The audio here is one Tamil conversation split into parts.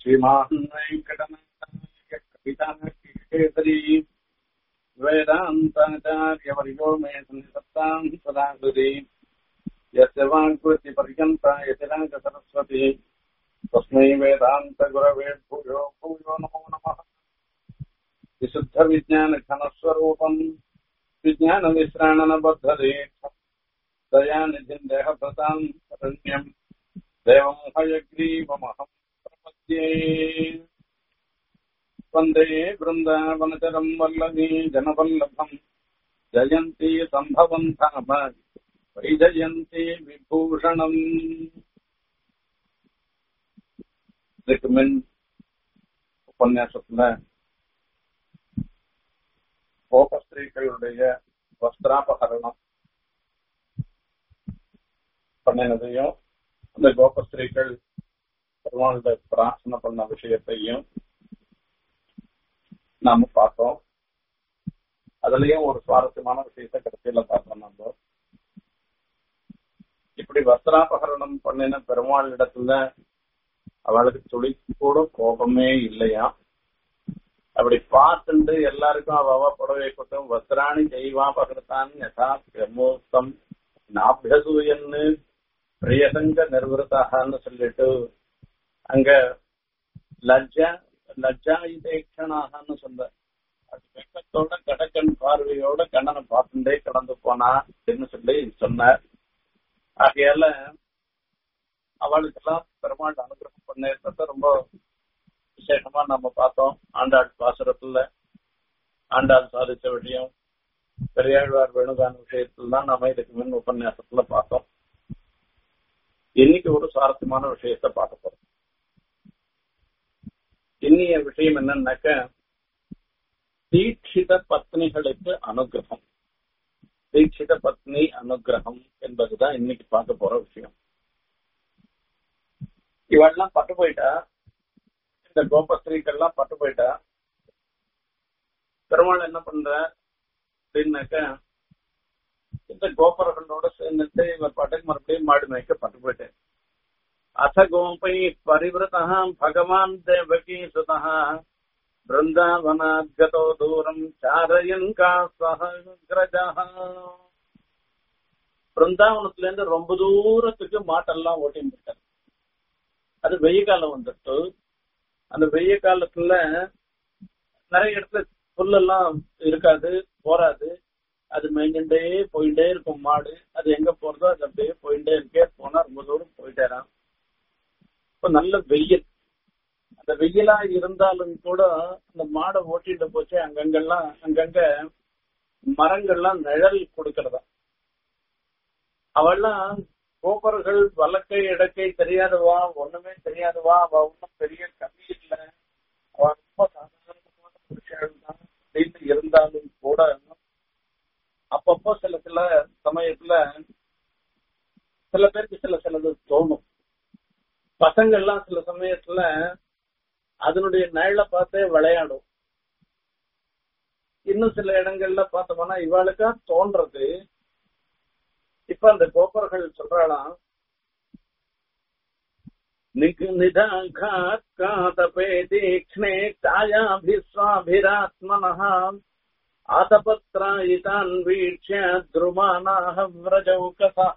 श्रीमान् वेङ्कटनाथार्य कविताकेसरी वेदान्ताचार्यवर्यो मे सन्निधत्ताम् सदा हृदि यस्य वाङ्कृतिपर्यन्ता यतिराज सरस्वती तस्मै वेदान्तगुरवे भूयो भूयो नमो नमः विशुद्धविज्ञानघनस्वरूपम् विज्ञानविश्राणनबद्धदीक्षम् दयानिधिम् देहभृताम् शरण्यम् देवम् हयग्रीवमहम् प्रपद्ये वन्दे वृन्दावनचरम् वल्लभी जनवल्लभम् जयन्ती सम्भवम् धाम वैजयन्ती विभूषणम् இதுக்கு முன் உபன்யாசத்துல கோபஸ்திரீகளுடைய வஸ்திராபகரணம் பண்ணினதையும் அந்த கோபஸ்திரீகள் பெருமாளுடைய பிரார்த்தனை பண்ண விஷயத்தையும் நாம பார்த்தோம் அதுலயும் ஒரு சுவாரஸ்யமான விஷயத்த கடைசியில பார்த்தோம் நம்ம இப்படி வஸ்திராபகரணம் பண்ணின பெருமாள் இடத்துல அவளுக்கு துளி கூட கோபமே இல்லையா அப்படி பார்த்துட்டு எல்லாருக்கும் அவ அவ புடவை கொட்டும் வஸ்திராணி ஜெய்வா பகர்த்தான் யதா பிரமோத்தம் நாபியசூயன்னு பிரியசங்க நிர்வൃத்தாகன்னு சொல்லிட்டு அங்க லஜ்ஜா லஜ்ஜா இதேக்ஷனாகன்னு சொல்ல அது வெக்கத்தோட கடக்கன் பார்வையோட கண்ணனை பார்த்துட்டே கடந்து போனா அப்படின்னு சொல்லி சொன்னார் ஆகையால அவளுக்கெல்லாம் பெருமாள் அனுகிரகம் பண்ணிருக்கிறத ரொம்ப விசேஷமா நம்ம பார்த்தோம் ஆண்டாள் பாசுரத்துல ஆண்டாள் சாதிச்ச விஷயம் பெரியாழ்வார் வேணுகான விஷயத்துல தான் நம்ம இதுக்கு முன் உபன்யாசத்துல பார்த்தோம் இன்னைக்கு ஒரு சுவாரஸ்யமான விஷயத்த பார்க்க போறோம் இன்னைய விஷயம் என்னன்னாக்க தீட்சித பத்னிகளுக்கு அனுகிரகம் தீட்சித பத்னி அனுகிரகம் என்பதுதான் இன்னைக்கு பார்க்க போற விஷயம் இவெல்லாம் பட்டு போயிட்டா இந்த கோபஸ்திரீக்கெல்லாம் பட்டு போயிட்டா பெருமாள் என்ன பண்ற அப்படின்னாக்க இந்த கோபுரங்களோட சேர்ந்துட்டு இவர் பாட்டுக்கு மறுபடியும் மாடு மேய்க்க பட்டு போயிட்டேன் அத கோபை பரிவிரதா பகவான் தேவகி சுதா பிருந்தாவனாத்கதோ தூரம் சாரயன் காசகிரஜா பிருந்தாவனத்துல இருந்து ரொம்ப தூரத்துக்கு மாட்டெல்லாம் ஓட்டின்னு இருக்காரு அது வெய்ய காலம் வந்துட்டு அந்த வெய்ய காலத்துல நிறைய இடத்துல புல்லெல்லாம் இருக்காது போராது அது மேய்ஞ்சுட்டே போயிட்டே இருக்கும் மாடு அது எங்க போறதோ அது அப்படியே போயிட்டே இருக்கே போனா ரொம்ப தூரம் போயிட்டேரான் இப்ப நல்ல வெயில் அந்த வெயிலா இருந்தாலும் கூட அந்த மாடை ஓட்டிட்டு போச்சு அங்கங்கெல்லாம் அங்கங்க மரங்கள்லாம் நிழல் கொடுக்கறதா அவெல்லாம் கோபர்கள் வழக்கை இடக்கை தெரியாதவா ஒண்ணுமே தெரியாதவா அவ ஒன்றும் பெரிய கம்மி இல்லை அவ ரொம்ப சாதாரணமான விஷயம் தான் அப்படின்னு இருந்தாலும் கூட அப்பப்போ சில சில சமயத்துல சில பேருக்கு சில சிலது தோணும் பசங்கள்லாம் சில சமயத்துல அதனுடைய நிழலை பார்த்தே விளையாடும் இன்னும் சில இடங்கள்ல பார்த்தோம்னா இவாளுக்கா தோன்றது இப்ப அந்த கோபர்கள் சொல்றாளாம் நிதாகாத்தபே தீக்ஷ்ணே சாயாபிஸ்வாபிராத்மனः ஆதபத்ராயிதான் வீட்சிய துருமானாக விரஜௌகசா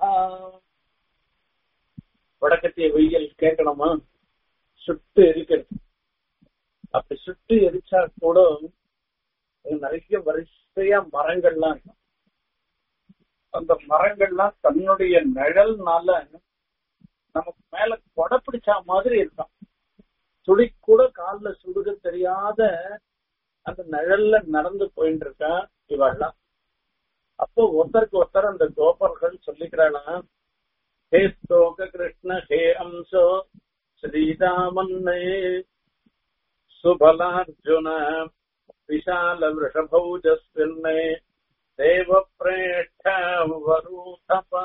வடக்கத்திய வெயில் கேட்கணுமா சுட்டு எரிக்கிறது அப்படி சுட்டு எரிச்சா கூட நிறைய வரிசையா மரங்கள்லாம் இருக்கும் அந்த மரங்கள்லாம் தன்னுடைய நிழல்னால நமக்கு மேல கொடை பிடிச்சா மாதிரி இருக்கும் துளி கூட கால்ல சுடுக தெரியாத அந்த நிழல்ல நடந்து போயிட்டு இருக்கா இவாள்லாம் அப்போ ஒருத்தருக்கு ஒருத்தர் அந்த கோபர்கள் சொல்லிக்கிறாளா ஹே ஸ்தோக கிருஷ்ண ஹே அம்சோ ஸ்ரீராமன்னே சுபலார்ஜுன விஷால விஷபௌஜஸ்வின்னே தேவ பிரேஷ்ட வரூதபா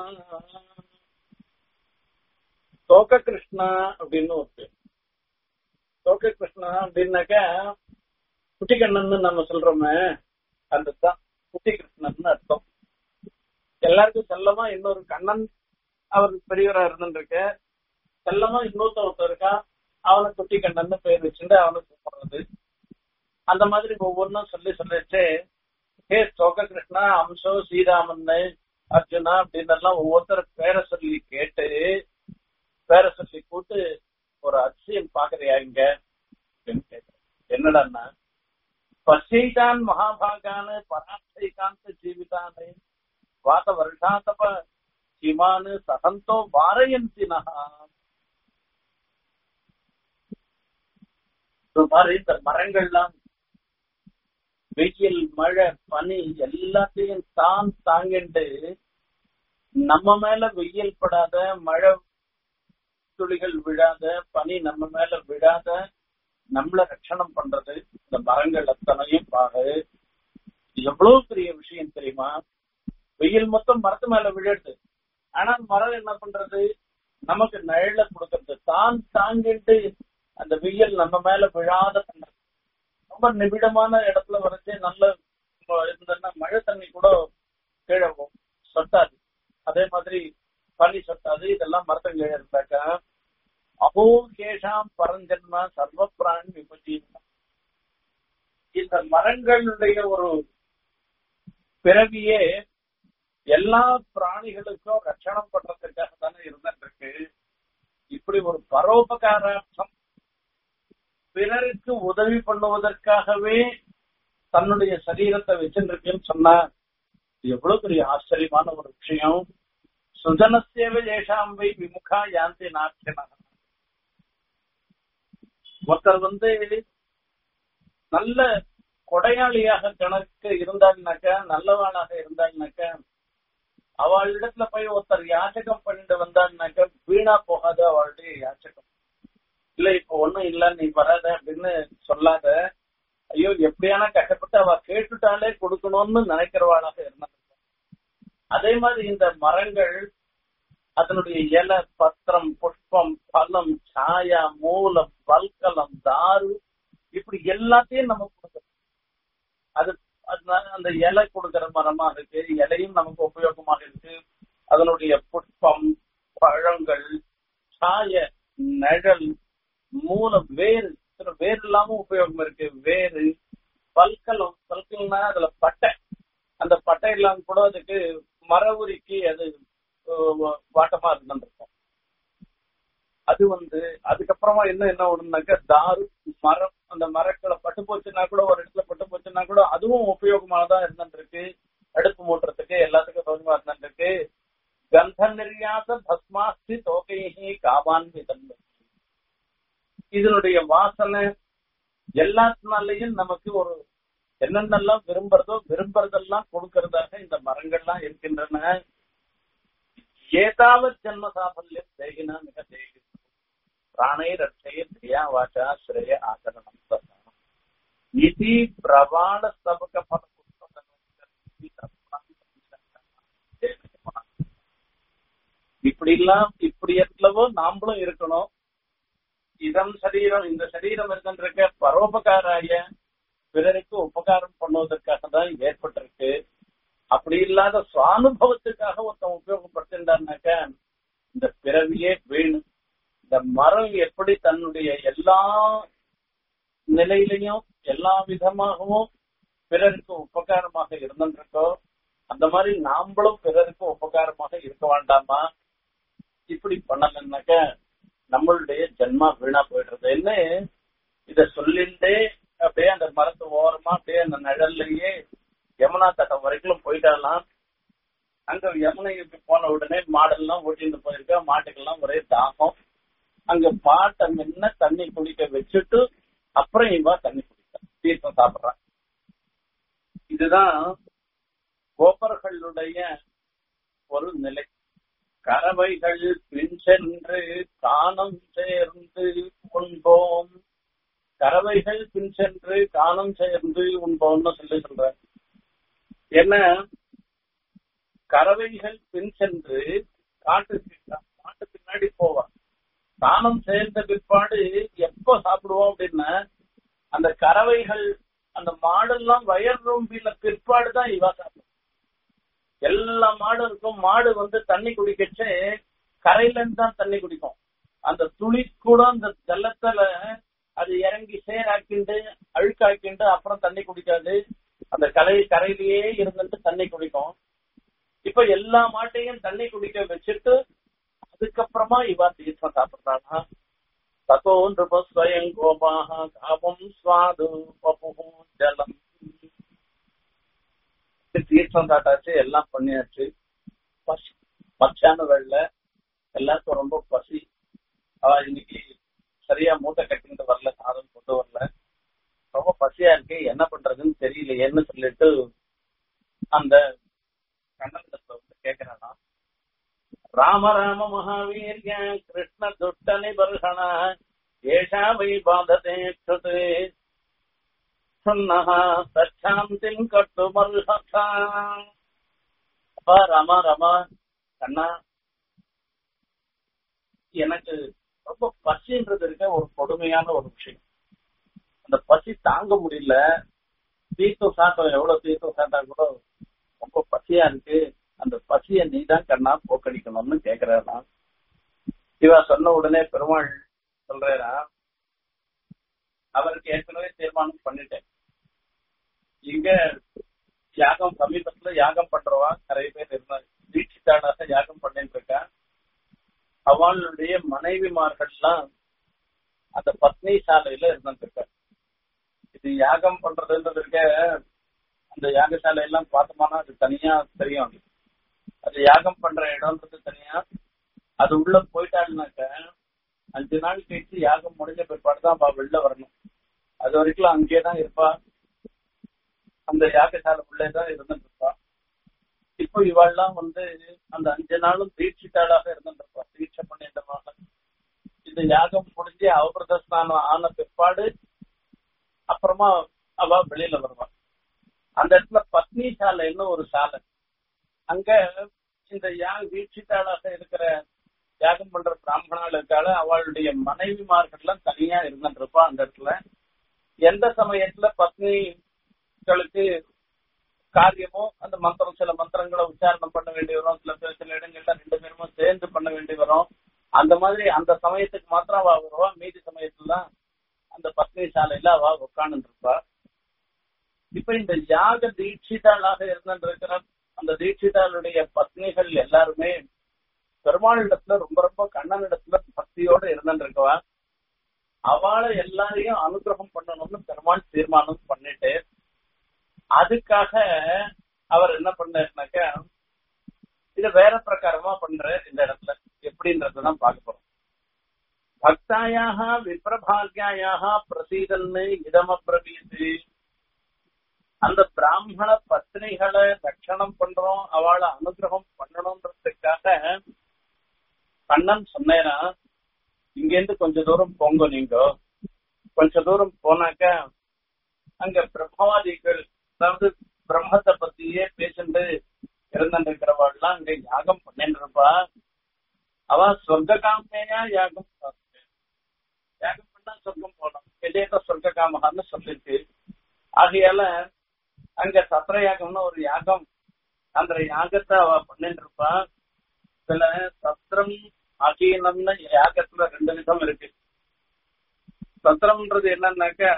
தோக்க கிருஷ்ணா அப்படின்னு ஒரு தோக்க கிருஷ்ணா அப்படின்னாக்க குட்டிக்கண்ணன் நம்ம சொல்றோமே அதுதான் குட்டி கிருஷ்ணன் அர்த்தம் எல்லாருக்கும் செல்லமா இன்னொரு கண்ணன் அவர் பெரியவரா இருந்துருக்கு செல்லமா இன்னொருத்த ஒருத்தர் இருக்கா அவனை குட்டி கண்ணன்னு பேர் வச்சுட்டு அவனை கூப்பிடுறது அந்த மாதிரி ஒவ்வொன்றும் சொல்லி சொல்லிட்டு ஹே சோக கிருஷ்ணா அம்சோ ஸ்ரீராமன்னு அர்ஜுனா அப்படின்னு எல்லாம் ஒவ்வொருத்தர் பேரை சொல்லி கேட்டு பேரை சொல்லி கூட்டு ஒரு அதிசயம் பாக்குறியா இங்க அப்படின்னு கேட்கிறேன் என்னடான்னா பசைதான் மகாபாகான்னு பராட்சைகாந்த ஜீவிதான்னு வாத வருஷாத்தப சீமானு சகந்தோ வாரயந்தினா மாதிரி இந்த மரங்கள்லாம் வெயில் மழை பனி எல்லாத்தையும் தான் தாங்கிட்டு நம்ம மேல வெயில் படாத மழை துளிகள் விழாத பனி நம்ம மேல விழாத நம்மள ரட்சணம் பண்றது இந்த மரங்கள் அத்தனையும் பாரு எவ்வளவு பெரிய விஷயம் தெரியுமா வெயில் மொத்தம் மரத்து மேல விழுது ஆனா மரம் என்ன பண்றது நமக்கு நிழல கொடுக்கறது தான் தாங்கிட்டு அந்த வெயில் நம்ம மேல விழாத பண்றது ரொம்ப நிபிடமான இடத்துல வரைச்சு நல்ல இருந்ததுன்னா மழை தண்ணி கூட கீழே சொட்டாது அதே மாதிரி பனி சொட்டாது இதெல்லாம் மரத்தம் கீழே இருந்தாக்கா அபோ கேஷாம் பரஞ்சன்மா சர்வ பிராணி விபஜீவனம் இந்த மரங்களுடைய ஒரு பிறவியே எல்லா பிராணிகளுக்கும் ரட்சணம் பண்றதுக்காக தானே இருந்துருக்கு இப்படி ஒரு பரோபகாரார்த்தம் பிறருக்கு உதவி பண்ணுவதற்காகவே தன்னுடைய சரீரத்தை வச்சிருக்குன்னு சொன்னா எவ்வளவு பெரிய ஆச்சரியமான ஒரு விஷயம் சுஜனசேவ ஏஷாம்பை விமுகா யாந்தி நாட்டினா ஒருத்தர் வந்து நல்ல கொடையாளியாக கணக்கு இருந்தாங்கனாக்கா நல்லவாளாக இருந்தாங்கனாக்கா அவளிடத்துல போய் ஒருத்தர் யாச்சகம் பண்ணிட்டு வந்தாங்கனாக்கா வீணா போகாத அவளுடைய யாச்சகம் இல்ல இப்ப ஒண்ணும் இல்ல நீ வராத அப்படின்னு சொல்லாத ஐயோ எப்படியான கஷ்டப்பட்டு அவ கேட்டுட்டாலே கொடுக்கணும்னு நினைக்கிறவாளாக இருந்தாங்க அதே மாதிரி இந்த மரங்கள் அதனுடைய இலை பத்திரம் புஷ்பம் பழம் சாயா மூலம் பல்கலம் தாரு இப்படி எல்லாத்தையும் நமக்கு கொடுக்குறது அது அந்த இலை கொடுக்கிற மரமா இருக்கு இலையும் நமக்கு உபயோகமாக இருக்கு அதனுடைய புஷ்பம் பழங்கள் சாய நிழல் மூலம் வேறு வேறு இல்லாம உபயோகம் இருக்கு வேறு பல்கலம் பல்கல்னா அதுல பட்டை அந்த பட்டை இல்லாம கூட அதுக்கு மர உரிக்கு அது வாட்டமா இருந்திருக்கும் அது வந்து அதுக்கப்புறமா என்ன என்ன ஒண்ணுனாக்க தாரு மரம் அந்த மரக்களை பட்டு போச்சுன்னா கூட ஒரு இடத்துல பட்டு போச்சுன்னா கூட அதுவும் உபயோகமானதா இருந்துருக்கு அடுப்பு மூட்டுறதுக்கு எல்லாத்துக்கும் சௌகரியமா இருந்துருக்கு கந்த நிர்யாச பஸ்மாஸ்தி தோகைஹி காமான்வி தன்மை இதனுடைய வாசனை எல்லாத்தினாலையும் நமக்கு ஒரு என்னென்னலாம் விரும்புறதோ விரும்புறதெல்லாம் கொடுக்கறதாக இந்த மரங்கள்லாம் இருக்கின்றன ஏதாவது ஜென்ம சாபல்யம் தேகினா மிக தேகி பிராணை ரட்சைய திரியா வாச்சா ஸ்ரேய ஆச்சரணம் இது பிரபாண ஸ்தபக பல இப்படி எல்லாம் இப்படி எவ்வளவோ நாமளும் இருக்கணும் இதம் சரீரம் இந்த சரீரம் இருக்கின்ற பரோபகாராய பிறருக்கு உபகாரம் பண்ணுவதற்காக தான் ஏற்பட்டிருக்கு அப்படி இல்லாத சுவானுபவத்துக்காக ஒருத்தன் உபயோகப்படுத்திருந்தாருனாக்க இந்த பிறவியே வேணும் இந்த மரம் எப்படி தன்னுடைய எல்லா நிலையிலையும் எல்லா விதமாகவும் பிறருக்கு உபகாரமாக இருந்திருக்கோ அந்த மாதிரி நாமளும் பிறருக்கு உபகாரமாக இருக்க வேண்டாமா இப்படி பண்ணலன்னாக்க நம்மளுடைய ஜென்மா வீணா போயிடுறது என்ன இத சொல்லிண்டே அப்படியே அந்த மரத்து ஓரமா அப்படியே அந்த நிழல்லையே யமுனா தட்டம் வரைக்கும் போயிட்டாலாம் அங்க யமுனைக்கு போன உடனே மாடெல்லாம் ஓட்டிட்டு போயிருக்கா மாட்டுக்கெல்லாம் ஒரே தாகம் அங்க மாட்டை முன்ன தண்ணி குடிக்க வச்சுட்டு அப்புறம் இவா தண்ணி குடிக்க தீர்த்தம் சாப்பிடுறான் இதுதான் கோபர்களுடைய ஒரு நிலை கறவைகள் பின் சென்று காணம் சேர்ந்து உண்போம் கறவைகள் பின் சென்று காணம் சேர்ந்து உண்போம்னு சொல்லி சொல்ற என்ன கறவைகள் பின் சென்று காட்டுக்கு காட்டு பின்னாடி போவான் தானம் சேர்ந்த பிற்பாடு எப்ப சாப்பிடுவோம் அப்படின்னா அந்த கறவைகள் அந்த மாடெல்லாம் வயர் ரொம்பில பிற்பாடு தான் இவா சாப்பிடும் எல்லா மாடும் இருக்கும் மாடு வந்து தண்ணி குடிக்கச்சு கரையில இருந்து தான் தண்ணி குடிக்கும் அந்த துளி கூட அந்த ஜலத்துல அது இறங்கி சேராக்கிண்டு அழுக்காக்கிண்டு அப்புறம் தண்ணி குடிக்காது அந்த கரை கரையிலேயே இருந்துட்டு தண்ணி குடிக்கும் இப்ப எல்லா மாட்டையும் தண்ணி குடிக்க வச்சுட்டு அதுக்கப்புறமா இவா தீர்த்தம் சாப்பிடுறானா தத்தோ நிருபஸ்வயம் கோபாக காபம் சுவாது பபு ஜலம் தீர்த்தம் சாட்டாச்சு எல்லாம் பண்ணியாச்சு பசி மத்தியான வேலை எல்லாருக்கும் ரொம்ப பசி அவ இன்னைக்கு சரியா மூட்டை கட்டிட்டு வரல சாதம் கொண்டு வரல ரொம்ப பசியா இருக்கு என்ன பண்றதுன்னு தெரியலையேன்னு சொல்லிட்டு அந்த கண்ணத்துல வந்து கேக்குறானா ராம ராம மகாவீர்ய கிருஷ்ண துட்ட நிபர்ஷண ஏஷா வை பாததே கிருதே சுன்னஹ சச்சாந்திம் கட்டுமர்ஹதா அப்பா ராமா ராமா கண்ணா எனக்கு ரொம்ப பசின்றது இருக்க ஒரு கொடுமையான ஒரு விஷயம் அந்த பசி தாங்க முடியல தீர்த்தம் சாட்டம் எவ்வளவு தீர்த்தம் சாட்டா கூட ரொம்ப பசியா இருக்கு அந்த பசிய நீ தான் கண்ணா போக்கடிக்கணும்னு கேக்குறாரா இவா சொன்ன உடனே பெருமாள் சொல்றா அவருக்கு ஏற்கனவே தீர்மானம் பண்ணிட்டேன் இங்க யாகம் சமீபத்துல யாகம் பண்றவா நிறைய பேர் இருந்தாங்க தீட்சித்தாடாக யாகம் பண்ணிட்டு இருக்கா அவளுடைய மனைவிமார்கள்லாம் அந்த பத்னி சாலையில இருந்துட்டு இது யாகம் பண்றதுன்றது இருக்க அந்த யாகசாலை எல்லாம் பார்த்தோம்னா அது தனியா தெரியும் அது அது யாகம் பண்ற இடம்ன்றது தனியா அது உள்ள போயிட்டாள்னாக்க அஞ்சு நாள் கழிச்சு யாகம் முடிஞ்ச பிற்பாடு தான் அவ வெளில வரணும் அது வரைக்கும் அங்கேயே தான் இருப்பா அந்த யாகசாலை உள்ளே தான் இருந்துட்டு இருப்பா இப்போ இவாள்லாம் வந்து அந்த அஞ்சு நாளும் தீட்சித்தாளாக இருந்துருப்பா தீட்சை பண்ணிட்டமாக இந்த யாகம் முடிஞ்சு அவபிரத ஸ்நானம் ஆன பிற்பாடு அப்புறமா அவ வெளியில வருவா அந்த இடத்துல பத்னி சாலைன்னு ஒரு சாலை அங்க இந்த யாக தீட்சித்தாளாக இருக்கிற யாகம் பண்ற பிராமணால் இருக்கால அவளுடைய மனைவிமார்கள்லாம் தனியா இருந்துருப்பா அந்த இடத்துல எந்த சமயத்துல பத்னிகளுக்கு காரியமோ அந்த மந்திரம் சில மந்திரங்களை உச்சாரணம் பண்ண வேண்டி வரும் சில பேர் சில இடங்கள்ல ரெண்டு பேருமே சேர்ந்து பண்ண வேண்டி வரும் அந்த மாதிரி அந்த சமயத்துக்கு மாத்திரம் அவ வருவா மீதி சமயத்துல அந்த பத்னி சாலையில அவ உட்கார்ந்து இருப்பா இப்ப இந்த யாக தீட்சிதாளாக இருந்திருக்கிற அந்த தீட்சிதாளுடைய பத்னிகள் எல்லாருமே பெருமாளிடத்துல ரொம்ப ரொம்ப கண்ணனிடத்துல பக்தியோட இருந்துருக்கவா அவளை எல்லாரையும் அனுகிரகம் பண்ணணும்னு பெருமாள் தீர்மானம் பண்ணிட்டு அதுக்காக அவர் என்ன பண்ணாருனாக்க இத வேற பிரகாரமா பண்ற இந்த இடத்துல எப்படின்றதுதான் பார்க்க போறோம் பக்தாயாக விப்ரபாகியாயாக பிரசீதன்னு இதமப்ரவீது அந்த பிராமண பத்னிகளை ரட்சணம் பண்றோம் அவளை அனுகிரகம் பண்ணணும்ன்றதுக்காக கண்ணன் சொன்னேனா இங்கேருந்து கொஞ்ச தூரம் போங்க நீங்க கொஞ்ச தூரம் போனாக்க அங்க பிரம்மவாதிகள் அதாவது பிரம்மத்தை பத்தியே பேசிட்டு இருந்திருக்கிறவாள்லாம் அங்க யாகம் பண்ணிட்டு இருப்பா அவ சொர்க்க காமையா யாகம் யாகம் பண்ணா சொர்க்கம் போனோம் எதேத சொர்க்க காமகான்னு சொல்லிருக்கு ஆகையால அங்க சத்திர யாகம்னு ஒரு யாகம் அந்த யாகத்தை அவ பண்ணிட்டு இருப்பா இதுல சத்திரம் அகீனம்னு யாகத்துல ரெண்டு விதம் இருக்கு சத்திரம்ன்றது என்னன்னாக்கா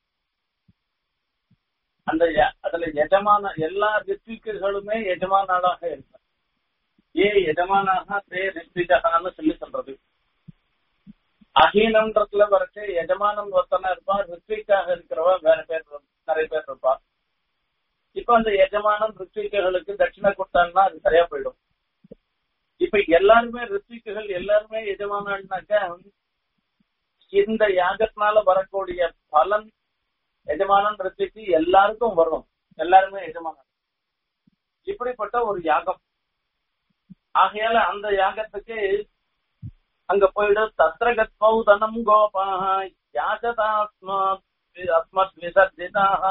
அந்த அதுல எஜமான எல்லா ரித்விக்குகளுமே எஜமானாளாக இருக்க ஏ எஜமானாக தே ரித்விகான்னு சொல்லி சொல்றது அகீனம்ன்றதுல வரைச்சு எஜமானம் ஒருத்தனா இருப்பா ரித்விக்காக இருக்கிறவா வேற பேர் நிறைய பேர் இருப்பா இப்ப அந்த எஜமானம் ரித்விக்குகளுக்கு தட்சிணை கொடுத்தாங்கன்னா அது சரியா போயிடும் இப்ப எல்லாருமே ரித்விக்குகள் எல்லாருமே எஜமானாள்னாக்க இந்த யாகத்தினால வரக்கூடிய பலன் எஜமானன் ரித்விக்கு எல்லாருக்கும் வரும் எல்லாருமே எஜமானன் இப்படிப்பட்ட ஒரு யாகம் ஆகையால அந்த யாகத்துக்கு அங்க போயிடு தத்ரகத்மௌ தனம் கோபாக யாஜதாஸ்மத் அஸ்மத் விசர்ஜிதாக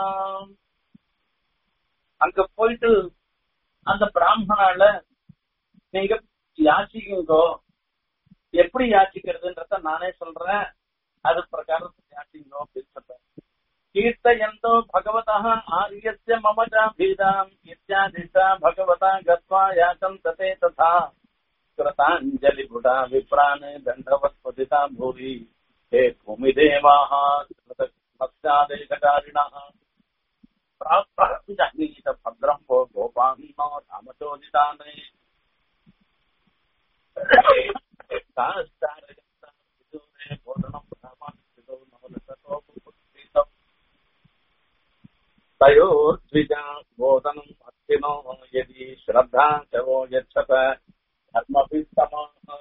அங்க போயிட்டு அந்த பிராமணால நீங்க யாச்சிக்குங்கோ எப்படி யாச்சிக்கிறதுன்றத நானே சொல்றேன் அது பிரகாரம் யாச்சிங்கோ அப்படின்னு சொல்றேன் கீர்த்தயந்தோ பகவதா ஆரியஸ்ய மம சாபீதாம் இத்தியாதிஷா பகவதா கத்வா யாச்சம் ததே ததா कृताञ्जलिपुटा विप्रान् दण्डवत्पतिता भूरि हे भूमिदेवाः कृतमस्यादेशकारिणः प्राप्तजानीत भद्रम् वो गोपान्नो रामचोदितान् तयोर्द्विजा बोधनम् अस्तिनो यदि श्रद्धा च वो यच्छत धर्मपि समाः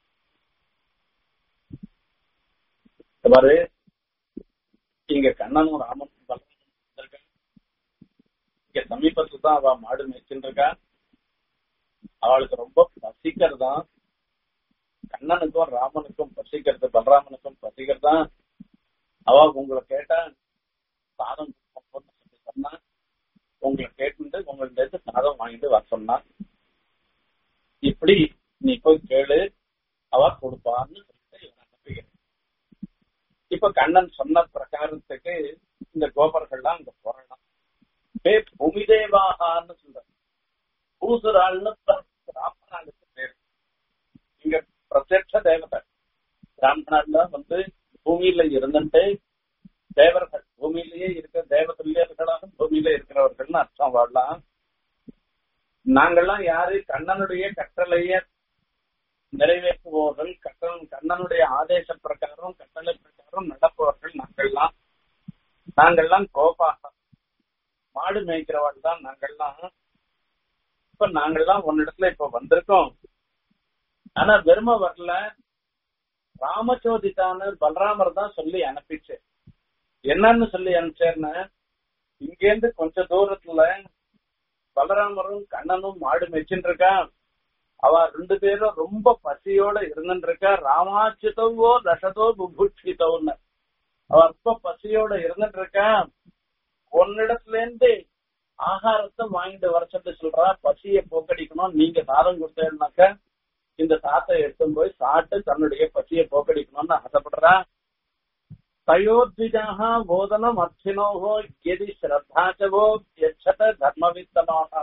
பாரு இங்க கண்ணனும் ராமனும் பலமும் இருக்கா இங்க சமீபத்துல தான் அவ மாடு மேய்ச்சின்னு இருக்கா அவளுக்கு ரொம்ப பசிக்கிறதான் கண்ணனுக்கும் ராமனுக்கும் பசிக்கிறது பலராமனுக்கும் பசிக்கிறதா அவ உங்களை கேட்டா சாதம் கொடுப்போம்னு சொல்லி சொன்னா உங்களை கேட்டு உங்கள்ட்ட இருந்து சாதம் வாங்கிட்டு வர சொன்னா இப்படி நீ போய் கேளு அவ கொடுப்பான்னு சொல்லிட்டு இவன் அனுப்புகிறேன் இப்ப கண்ணன் சொன்ன பிரகாரத்துக்கு இந்த கோபர்கள்லாம் அங்க போறலாம் பே பூமிதேவாகான்னு சொல்ற பூசுராள்னு ராமநாளுக்கு பேர் இங்க பிரத்யட்ச தேவதை பிராமணர்ல வந்து பூமியில இருந்துட்டு தேவர்கள் பூமியிலேயே இருக்கிற தேவ துல்லியர்களாக பூமியில இருக்கிறவர்கள்னு அர்த்தம் வாழலாம் நாங்கெல்லாம் யாரு கண்ணனுடைய கட்டளைய நிறைவேற்றுபவர்கள் கட்டணம் கண்ணனுடைய ஆதேச பிரகாரம் கட்டளை பிரகாரம் நடப்பவர்கள் நாங்கள்லாம் நாங்கள்லாம் கோபாக மாடு மேய்க்கிறவர்கள் தான் நாங்கள்லாம் இப்ப நாங்கள்லாம் உன்னிடத்துல இப்ப வந்திருக்கோம் ஆனா வெறும வரல ராமச்சோதித்தான பலராமர் தான் சொல்லி அனுப்பிச்சு என்னன்னு சொல்லி அனுப்பிச்சேன்னு இங்கேருந்து கொஞ்ச தூரத்துல பலராமரும் கண்ணனும் மாடு மேய்ச்சின்னு இருக்கா அவ ரெண்டு பேரும் ரொம்ப பசியோட இருந்துட்டு இருக்கா ராமாச்சிதவோ தசதோ புபுட்சிதோன்னு அவ ரொம்ப பசியோட இருந்துட்டு இருக்கா உன்னிடத்துல இருந்து ஆகாரத்தை வாங்கிட்டு வர சொல்லி சொல்றா பசியை போக்கடிக்கணும் நீங்க சாதம் கொடுத்தேன்னாக்க இந்த சாத்தை எடுத்து போய் சாப்பிட்டு தன்னுடைய பசியை போக்கடிக்கணும்னு ஆசைப்படுறா தயோத்விஜாக போதனம் அர்ச்சினோகோ எதி ஸ்ரத்தாச்சவோ எச்சத தர்மவித்தமாக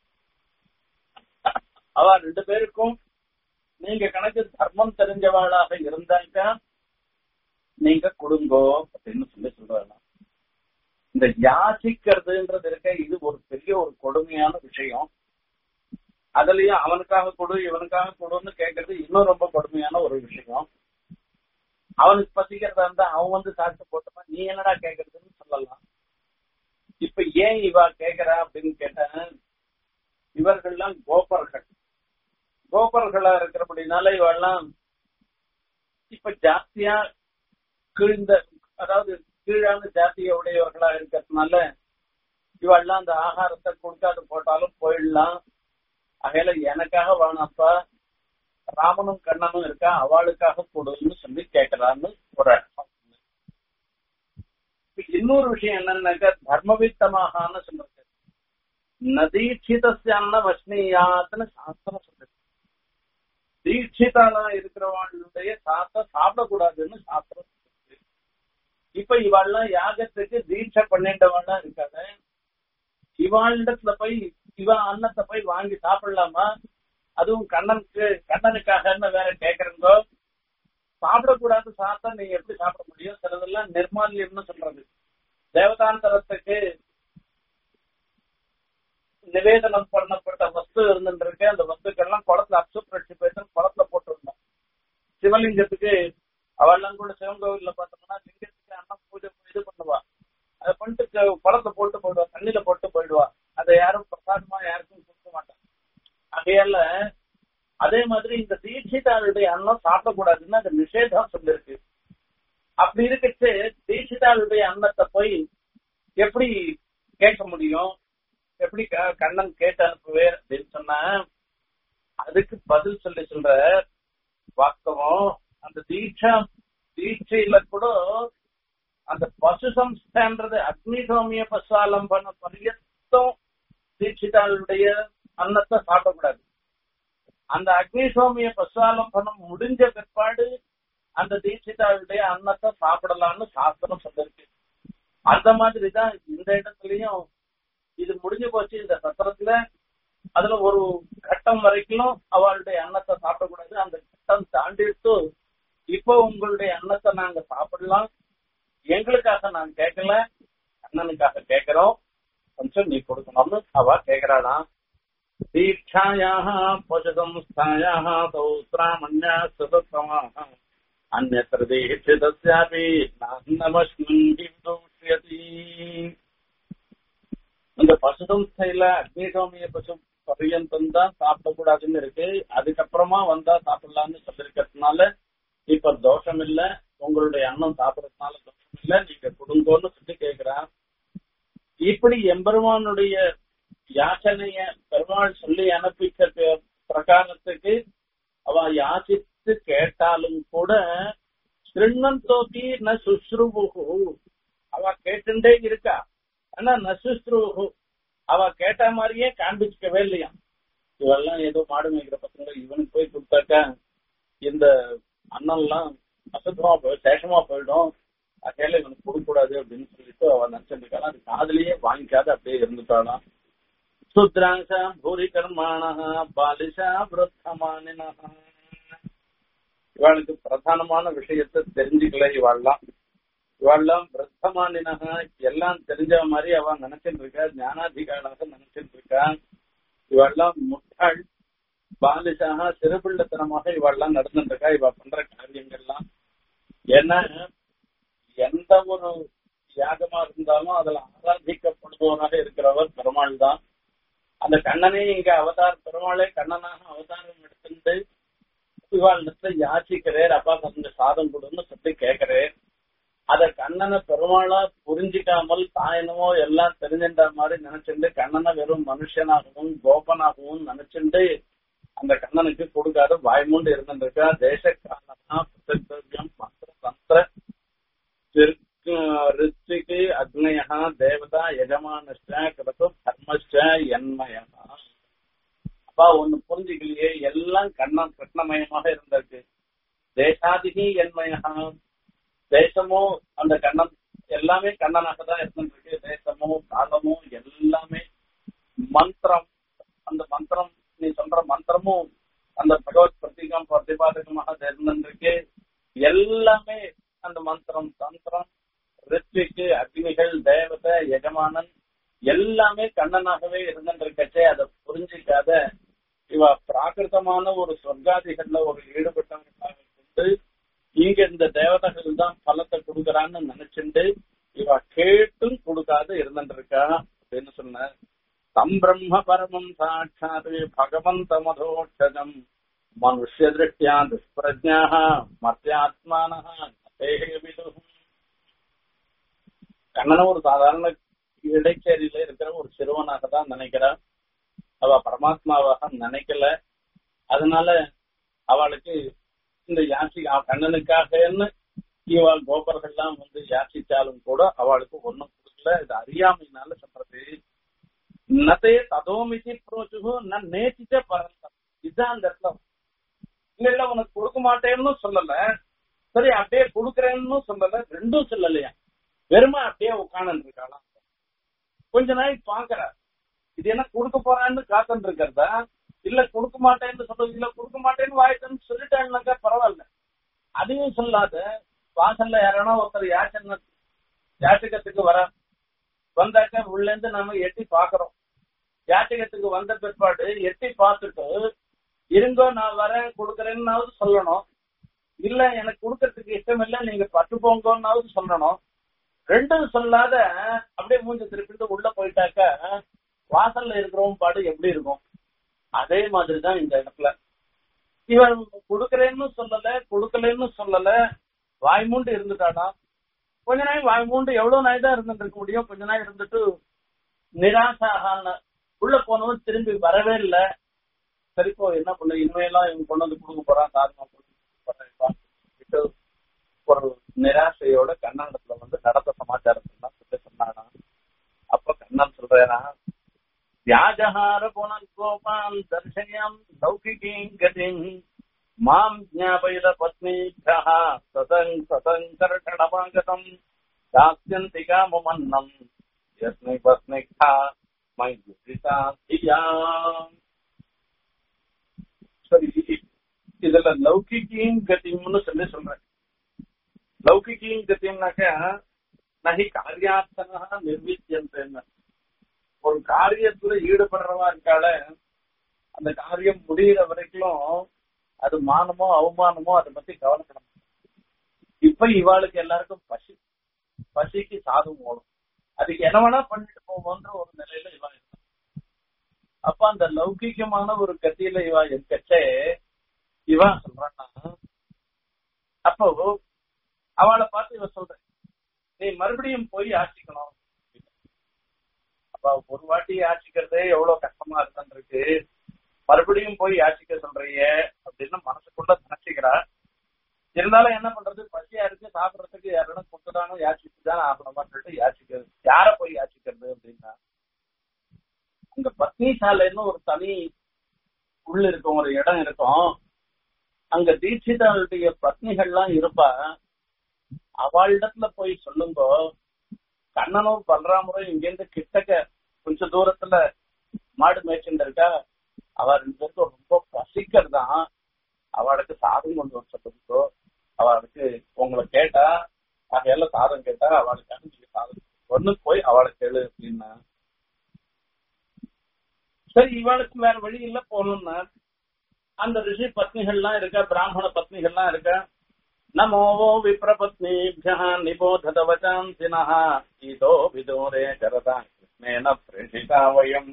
அவ ரெண்டு பேருக்கும் நீங்க கணக்கு தர்மம் தெரிஞ்சவாளாக இருந்தாக்கா நீங்க கொடுங்கோ அப்படின்னு சொல்லி சொல்றாங்க இந்த யாசிக்கிறதுன்றது இருக்க இது ஒரு பெரிய ஒரு கொடுமையான விஷயம் அதுலயும் அவனுக்காக கொடு இவனுக்காக கொடுன்னு கேட்கறது இன்னும் ரொம்ப கொடுமையான ஒரு விஷயம் அவனுக்கு பசிக்கிறதா இருந்தா அவன் வந்து சாப்பிட்டு போட்டமா நீ என்னடா கேட்கறதுன்னு சொல்லலாம் இப்ப ஏன் இவ கேக்குறா அப்படின்னு கேட்டேன் இவர்கள்லாம் கோபர்கள் கோபர்களா இருக்கிறபடினால இவெல்லாம் இப்ப ஜாஸ்தியா கீழ்ந்த அதாவது கீழான ஜாத்திய உடையவர்களா இருக்கிறதுனால இவெல்லாம் அந்த ஆகாரத்தை கொடுக்காது போட்டாலும் போயிடலாம் அகையில எனக்காக வேணாப்பா ராமனும் கண்ணனும் இருக்கா அவளுக்காக கொடுன்னு சொல்லி கேட்கறான்னு ஒரு அர்த்தம் இன்னொரு விஷயம் என்னன்னாக்கா தர்மவித்தமாகான்னு சொல்றது நதீட்சிதஸ்யான வஷ்ணியாத்துன்னு சாஸ்திரம் சொல்றது தீட்சிதாலா இருக்கிறவங்களுடைய சாத்த சாப்பிடக்கூடாதுன்னு சாஸ்திரம் சொல்றது இப்ப இவாள்லாம் யாகத்துக்கு தீட்சை பண்ணிட்டவனா இருக்காத இவாளிடத்துல போய் இவ அன்னத்தை போய் வாங்கி சாப்பிடலாமா அதுவும் கண்ணனுக்கு கண்ணனுக்காக வேற கேக்குறீங்கோ சாப்பிடக்கூடாது சாப்பிட்டா நீங்க எப்படி சாப்பிட முடியும் சிலதெல்லாம் நிர்மால்யம்னு சொல்றது தேவதாந்தரத்துக்கு நிவேதனம் பண்ணப்பட்ட வஸ்து இருந்துருக்கு அந்த வஸ்துக்கள்லாம் குளத்துல அப்சுப்ரட்சி பேச குளத்துல போட்டிருந்தோம் சிவலிங்கத்துக்கு அவெல்லாம் கூட சிவன் கோவில்ல பார்த்தோம்னா லிங்கத்துக்கு அன்னம் பூஜை இது பண்ணுவா அதை பண்ணிட்டு குளத்துல போட்டு போயிடுவா தண்ணியில போட்டு போயிடுவா அதை யாரும் பிரசாதமா யாருக்கும் கொடுக்க மாட்டாங்க ஆகையால அதே மாதிரி இந்த தீட்சிதாளுடைய அன்னம் சாப்பிடக்கூடாதுன்னு அது நிஷேதம் சொல்லிருக்கு அப்படி இருக்கச்சு தீட்சிதாளுடைய அன்னத்தை போய் எப்படி கேட்க முடியும் எப்படி கண்ணன் கேட்டு அனுப்புவே அப்படின்னு சொன்னா அதுக்கு பதில் சொல்லி சொல்ற வாஸ்தவம் அந்த தீட்சா தீட்சையில கூட அந்த பசு சம்ஸ்தான்றது அக்னிசோமிய பசாலம்பன பரியத்தம் தீட்சிதாளுடைய அன்னத்தை சாப்பிடக்கூடாது அந்த அக்னிசோமிய பசாலம்பனம் முடிஞ்ச பிற்பாடு அந்த தீட்சிதாளுடைய அன்னத்தை சாப்பிடலாம்னு சாஸ்திரம் சொல்லிருக்கு அந்த மாதிரிதான் இந்த இடத்துலயும் இது முடிஞ்சு போச்சு இந்த சத்திரத்துல அதுல ஒரு கட்டம் வரைக்கும் அவளுடைய அன்னத்தை சாப்பிடக்கூடாது அந்த கட்டம் தாண்டிட்டு இப்போ உங்களுடைய அன்னத்தை நாங்க சாப்பிடலாம் எங்களுக்காக நான் கேட்கல அண்ணனுக்காக கேட்கிறோம் கொஞ்சம் நீ கொடுக்கணும்னு அவ கேக்குறாளாம் தீட்சாயாக பசுசம்ஸ்தாயாக சௌத்ராமண்யா சுதத்தமாக அந்நத்திர தீட்சிதஸ்யாபி நான்னமஸ்மின் தூஷ்யதி இந்த பசுசம்ஸ்தையில அக்னிசோமிய பசு பரியந்தம் தான் சாப்பிடக்கூடாதுன்னு இருக்கு அதுக்கப்புறமா வந்தா சாப்பிடலாம்னு சொல்லிருக்கிறதுனால இப்ப தோஷம் இல்ல உங்களுடைய அண்ணன் சாப்பிடறதுனால தோஷம் இல்ல நீங்க கொடுங்கோன்னு சொல்லி கேக்குறான் இப்படி எம்பெருமானுடைய யாச்சனைய பெருமாள் சொல்லி அனுப்பிச்ச பே- பிரகாரத்துக்கு அவ யாசித்து கேட்டாலும் கூட திருநந்தோபி ந சுஸ்ருபுகு அவ கேட்டுட்டே இருக்கா ஆனா ந சுஸ்ருபுகு அவ கேட்ட மாதிரியே காண்பிச்சுக்கவே இல்லையா இவெல்லாம் ஏதோ மாடு மேய்க்கிற பசங்க இவனுக்கு போய் கொடுத்தாக்கா இந்த அண்ணன்லாம் அசுத்தமா போய் சேஷமா போயிடும் அகையில இவனுக்கு கொடுக்க கூடாது அப்படின்னு சொல்லிட்டு அவ நினைச்சிருக்காள் அது காதலியே வாங்கிக்காத அப்படியே இருந்துட்டாளாம் சுத்ராங்சா பூரி கர்மாண பாலிஷா விருத்தமானினா இவாளுக்கு பிரதானமான விஷயத்தை தெரிஞ்சுக்கல இவாள்லாம் இவாள்லாம் விருத்தமானினக எல்லாம் தெரிஞ்ச மாதிரி அவ நினைச்சிட்டு இருக்கா ஞானாதிகாராக நினைச்சிட்டு இருக்கா இவாள்லாம் முட்டாள் பாலிஷாக சிறுபிள்ளத்தனமாக இவாள்லாம் நடந்துட்டு இருக்கா இவ பண்ற காரியங்கள்லாம் ஏன்னா எந்த ஒரு யாகமா இருந்தாலும் அதுல ஆராதிக்கப்படுபவராக இருக்கிறவர் பெருமாள் தான் அந்த கண்ணனே இங்க அவதார் பெருமாளே கண்ணனாக அவதாரம் எடுத்துட்டு இவாளிடத்துல யாச்சிக்கிறேர் அப்பா கொஞ்சம் சாதம் கொடுன்னு சொல்லி கேட்கிறேன் அத கண்ணனை பெருமாளா புரிஞ்சிக்காமல் தாயனமோ எல்லாம் தெரிஞ்சின்ற மாதிரி நினைச்சுட்டு கண்ணனை வெறும் மனுஷனாகவும் கோபனாகவும் நினைச்சுட்டு அந்த கண்ணனுக்கு கொடுக்காத வாய்மூண்டு இருந்துருக்கா தேசக்காலனா புத்தகம் மந்திர தந்திர ரித்திக்கு அக்னயா தேவதா எஜமானஷ்ட கிரது தர்மஷ்ட என்மயா அப்பா ஒண்ணு புரிஞ்சுக்கலையே எல்லாம் கண்ணன் கிருஷ்ணமயமாக இருந்திருக்கு தேசாதிகி என்மயா தேசமும் அந்த கண்ணன் எல்லாமே கண்ணனாக தான் இருந்திருக்கு தேசமும் காலமும் எல்லாமே மந்திரம் அந்த மந்திரம் நீ சொல்ற மந்திரமும் அந்த பகவத் பிரதீகம் பிரதிபாதகமாக இருந்திருக்கு எல்லாமே அந்த மந்திரம் தந்திரம் ரித்விக்கு அக்னிகள் தேவதை எஜமானன் எல்லாமே கண்ணனாகவே இருந்திருக்கச்சே அதை புரிஞ்சிக்காத இவ பிராகிருதமான ஒரு சொர்க்காதிகள்ல ஒரு ஈடுபட்டவர்களாக கொண்டு இங்க இந்த தேவதைகள் தான் பலத்தை கொடுக்கறான்னு நினைச்சுட்டு இவ கேட்டும் கொடுக்காத இருந்துருக்கா அப்படின்னு சொன்ன தம் பிரம்ம பரமம் சாட்சாத் பகவந்த மதோட்சஜம் மனுஷ்ய திருஷ்டியா துஷ்பிரஜாக மத்தியாத்மான விதுகும் கண்ணனும் ஒரு சாதாரண இடைச்சேரியில இருக்கிற ஒரு சிறுவனாக தான் நினைக்கிறான் அவ பரமாத்மாவாக நினைக்கல அதனால அவளுக்கு இந்த யாசி அவ கண்ணனுக்காகன்னு இவள் கோபர்கள்லாம் வந்து யாசிச்சாலும் கூட அவளுக்கு ஒண்ணும் கொடுக்கல இது அறியாமையினால சொல்றது நதே ததோமிதி புரோச்சுகோ நான் நேசிச்ச பரந்தம் இதுதான் அந்த இடத்துல இல்ல இல்ல உனக்கு கொடுக்க மாட்டேன்னு சொல்லல சரி அப்படியே கொடுக்கறேன்னு சொல்லல ரெண்டும் சொல்லலையா வெறுமை அப்படியே உட்காந்து இருக்காளாம் கொஞ்ச நாளைக்கு பாக்குற இது என்ன கொடுக்க போறான்னு காத்துட்டு இருக்கிறதா இல்ல கொடுக்க மாட்டேன்னு சொல்றது இல்ல கொடுக்க மாட்டேன்னு வாய்ட்டுன்னு சொல்லிட்டாங்கனாக்கா பரவாயில்ல அதையும் சொல்லாத வாசல்ல யாரானா ஒருத்தர் யாச்சனை யாச்சகத்துக்கு வர வந்தாக்க உள்ள இருந்து நம்ம எட்டி பாக்குறோம் யாச்சகத்துக்கு வந்த பிற்பாடு எட்டி பார்த்துட்டு இருங்கோ நான் வரேன் கொடுக்கறேன்னாவது சொல்லணும் இல்ல எனக்கு கொடுக்கறதுக்கு இஷ்டம் இல்ல நீங்க பட்டு போங்கன்னாவது சொல்லணும் ரெண்டும் சொல்லாத அப்படியே மூஞ்சி திருப்பிட்டு உள்ள போயிட்டாக்க வாசல்ல இருக்கிறவன் பாடு எப்படி இருக்கும் அதே மாதிரிதான் இந்த இடத்துல இவன் கொடுக்கறேன்னு சொல்லல கொடுக்கலன்னு சொல்லல வாய்மூண்டு இருந்துட்டானா கொஞ்ச நாள் வாய்மூண்டு எவ்வளவு நாள் தான் இருந்துட்டு இருக்க முடியும் கொஞ்ச நாள் இருந்துட்டு நிராசாகான உள்ள போனவன் திரும்பி வரவே இல்ல சரிப்போ என்ன பண்ண இனிமையெல்லாம் இவன் கொண்டு வந்து கொடுக்க போறான் சாதமா கொடுக்க ஒரு நிராசையோட கண்ணனிடத்துல வந்து நடந்த சமாச்சாரத்தெல்லாம் சொல்லி சொன்னானா அப்ப கண்ணன் சொல்றேனா வியாஜஹார புனர்கோபான் தர்ஷனியம் லௌகிகீம் கதிம் மாம் ஞாபயித பத்னீபியः சதங் சதங்கர்ஷணமாகதம் தாஸ்யந்தி காமமன்னம் யஸ்மை பஸ்னிக்ஷா மை துரிதா தியாம் சரி இதுல லௌகிக்கியும் கத்தியம்னு சொல்லி சொல்றேன் லௌகிக்கியும் கத்தியம்னாக்க நகி காரியார்த்தனா நிர்வித்தியந்தேன்னு ஒரு காரியத்துல ஈடுபடுறவா இருக்கால அந்த காரியம் முடியிற வரைக்கும் அது மானமோ அவமானமோ அதை பத்தி கவலைப்பட மாட்டாங்க. இப்ப இவாளுக்கு எல்லாருக்கும் பசி பசிக்கு சாதம் ஓடும் அதுக்கு என்ன வேணா பண்ணிட்டு போவோன்ற ஒரு நிலையில இவா இருக்கா அப்ப அந்த லௌகிகமான ஒரு கத்தியில இவா இருக்கச்சே இவா சொல்றான்னா அப்போ அவளை பார்த்து இவ சொல்றேன் நீ மறுபடியும் போய் ஆட்சிக்கணும் அப்ப ஒரு வாட்டி யாச்சிக்கிறதே எவ்வளவு கஷ்டமா இருக்குன்றிருக்கு மறுபடியும் போய் யாச்சிக்க சொல்றீங்க அப்படின்னு மனசுக்குள்ள நினைச்சுக்கிறா இருந்தாலும் என்ன பண்றது பசியா இருக்கு சாப்பிடறதுக்கு யாரும் கொடுத்துட்டாங்க யாச்சிட்டு தான் ஆகணுமா சொல்லிட்டு யாச்சிக்கிறது யார போய் யாச்சிக்கிறது அப்படின்னா அங்க பத்னி சாலைன்னு ஒரு தனி உள்ள இருக்கும் ஒரு இடம் இருக்கும் அங்க தீட்சிதனுடைய பத்னிகள்லாம் இருப்பா அவளிடத்துல போய் சொல்லுங்க கண்ணனும் பல்ராமரும் இங்கேருந்து கிட்டக்க கொஞ்ச தூரத்துல மாடு மேய்ச்சிட்டு இருக்கா அவ ரெண்டு பேருக்கும் ரொம்ப பசிக்கிறதான் அவளுக்கு சாதம் கொண்டு வர சொல்லுங்கோ அவளுக்கு உங்களை கேட்டா அதையெல்லாம் சாதம் கேட்டா அவளுக்கு நீங்க சாதம் ஒண்ணு போய் அவளை கேளு அப்படின்னா சரி இவளுக்கு வேற வழி இல்ல போகணும்னா அந்த ரிஷி பத்னிகள்லாம் இருக்கா பிராமண பத்னிகள்லாம் இருக்கா நமோ விப்ரபத்னிभ्यः நிபோதத வச்சாந்தினः இதோ விதோரே கரதா கிருஷ்ணேன பிரேஷிதா வயம்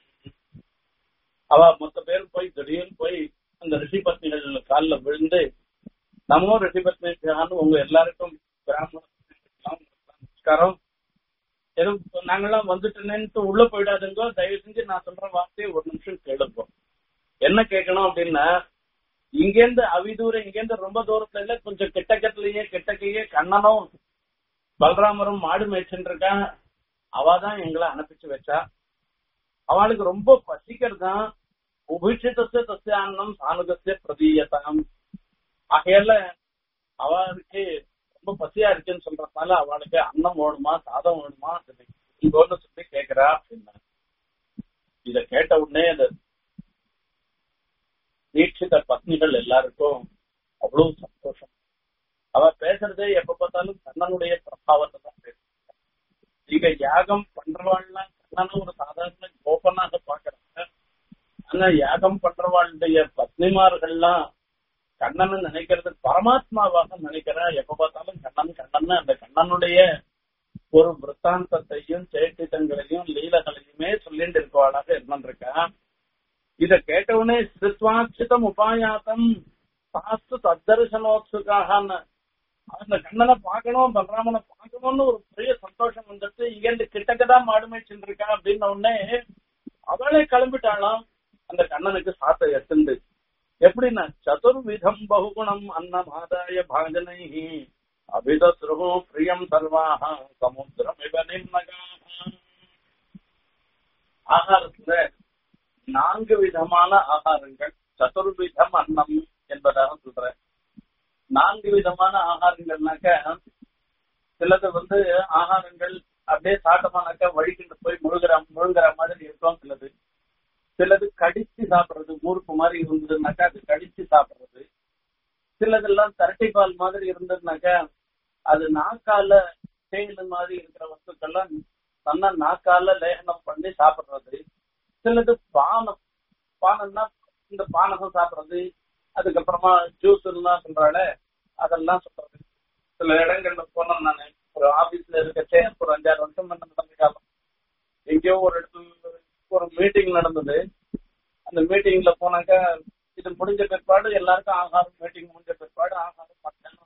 அவ மொத்த பேர் போய் திடீர்னு போய் அந்த ரிஷி பத்னிகள் காலில் விழுந்து நமோ ரிஷி பத்னின்னு உங்க எல்லாருக்கும் பிராமண நமஸ்காரம் எதுவும் நாங்கெல்லாம் வந்துட்டேன்னுட்டு உள்ள போயிடாதுங்கோ தயவு செஞ்சு நான் சொல்ற வார்த்தையை ஒரு நிமிஷம் கேளுப்போம் என்ன கேட்கணும் அப்படின்னா இங்கேருந்து அவிதூரம் இங்கேருந்து ரொம்ப தூரத்துல இல்ல கொஞ்சம் கிட்டக்கத்துலயே கிட்டக்கையே கண்ணனும் பலராமரும் மாடு மேய்ச்சுட்டு இருக்கா அவதான் எங்களை அனுப்பிச்சு வச்சா அவளுக்கு ரொம்ப பசிக்கிறதுதான் உபிஷிதஸ்ய தஸ்ய அன்னம் சானுகஸ்ய பிரதீயதாம் ஆகையால அவளுக்கு ரொம்ப பசியா இருக்குன்னு சொல்றதுனால அவளுக்கு அன்னம் வேணுமா சாதம் வேணுமா இங்கோன்னு சொல்லி கேக்குறா அப்படின்னா இத கேட்ட உடனே அந்த தீட்சித பத்னிகள் எல்லாருக்கும் அவ்வளவு சந்தோஷம் அவ பேசுறதே எப்ப பார்த்தாலும் கண்ணனுடைய பிரபாவத்தை தான் பேசுறாங்க இங்க யாகம் பண்றவாள்லாம் கண்ணனை ஒரு சாதாரண கோபனாக பாக்குறாங்க ஆனா யாகம் பண்றவாளுடைய பத்னிமார்கள்லாம் கண்ணனை நினைக்கிறது பரமாத்மாவாக நினைக்கிறா எப்ப பார்த்தாலும் கண்ணன் கண்ணன் அந்த கண்ணனுடைய ஒரு விற்த்தாந்தத்தையும் சேட்டித்தங்களையும் லீலகளையுமே சொல்லிட்டு இருக்கவாளாக இருந்திருக்கா இத கேட்டவுடனே ஸ்ருத்வாட்சிதம் உபாயாத்தம் சாஸ்து தத்தரிசனோத்சுக்காக அந்த கண்ணனை பார்க்கணும் பலராமனை பார்க்கணும்னு ஒரு பெரிய சந்தோஷம் வந்துட்டு இங்க கிட்டக்கதான் மாடுமை சென்றிருக்கா அப்படின்ன உடனே அவளே கிளம்பிட்டாளாம் அந்த கண்ணனுக்கு சாத்த எத்துண்டு எப்படின்னா சதுர்விதம் பகுகுணம் அன்னமாதாய பாஜனை அபிதஸ்ரு பிரியம் சர்வாக சமுத்திரம் இவ நிம்மகாக ஆகாரத்துல நான்கு விதமான ஆகாரங்கள் சதுர்விதம் அன்னம் என்பதாக சொல்றேன் நான்கு விதமான ஆகாரங்கள்னாக்க சிலது வந்து ஆகாரங்கள் அப்படியே சாட்டமானாக்கா வழிகிட்டு போய் முழுகிற முழுகிற மாதிரி இருக்கும் சிலது சிலது கடிச்சு சாப்பிடுறது மூர்ப்பு மாதிரி இருந்ததுனாக்கா அது கடிச்சு சாப்பிடுறது சிலதெல்லாம் தரட்டி பால் மாதிரி இருந்ததுனாக்கா அது நாக்கால தேயிலை மாதிரி இருக்கிற வஸ்துக்கள்லாம் நல்லா நாக்கால லேகனம் பண்ணி சாப்பிடுறது சிலது பானம் பானம்னா இந்த பானகம் சாப்பிடுறது அதுக்கப்புறமா ஜூஸ் எல்லாம் சொல்றாள அதெல்லாம் சொல்றது சில இடங்கள்ல போனோம் நானு ஒரு ஆபீஸ்ல இருக்கச்சே ஒரு அஞ்சாறு வருஷம் முன்ன நடந்த காலம் எங்கேயோ ஒரு இடத்துல ஒரு மீட்டிங் நடந்தது அந்த மீட்டிங்ல போனாக்கா இது முடிஞ்ச பிற்பாடு எல்லாருக்கும் ஆகாரம் மீட்டிங் முடிஞ்ச பிற்பாடு ஆகாரம் மத்தியானம்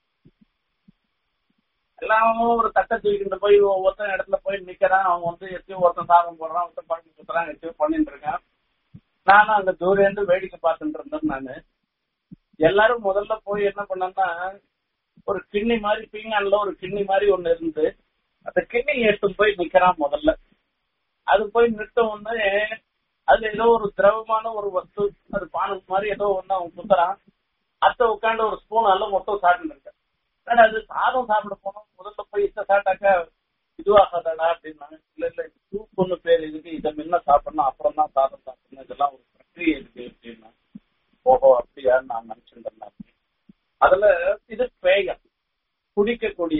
எல்லாமும் ஒரு தட்டை தூக்கிட்டு போய் ஒவ்வொருத்தன் இடத்துல போய் நிக்கிறான் அவன் வந்து எத்தையும் ஒருத்தன் சாதம் போடுறான் ஒருத்தன் பழனி சுத்துறான் எத்தையும் பண்ணிட்டு இருக்கான் நானும் அங்க தூரேந்து வேடிக்கை பார்த்துட்டு இருந்தேன் நானு எல்லாரும் முதல்ல போய் என்ன பண்ணேன்னா ஒரு கிண்ணி மாதிரி பீங்கான்ல ஒரு கிண்ணி மாதிரி ஒண்ணு இருந்து அந்த கிண்ணி எடுத்து போய் நிக்கிறான் முதல்ல அது போய் நிறுத்த உடனே அதுல ஏதோ ஒரு திரவமான ஒரு வஸ்து அது பானம் மாதிரி ஏதோ ஒண்ணு அவன் குத்துறான் அத்தை உட்காந்து ஒரு ஸ்பூன் அல்ல மொத்தம் சாப்பிட்டு இருக்க ஆனா அது சாதம் சாப்பிட போனோம் முதல்ல போய் இத்த சாப்பிட்டாக்கா இதுவாகாதடா அப்படின்னாங்க இல்ல இல்ல சூப் ஒண்ணு பேர் இதுக்கு இதை முன்ன சாப்பிடணும் அப்புறம் தான் சாதம் சாப்பிடணும் இதெல்லாம் ஒரு பிரக்ரியை இருக்கு அப்படின்னா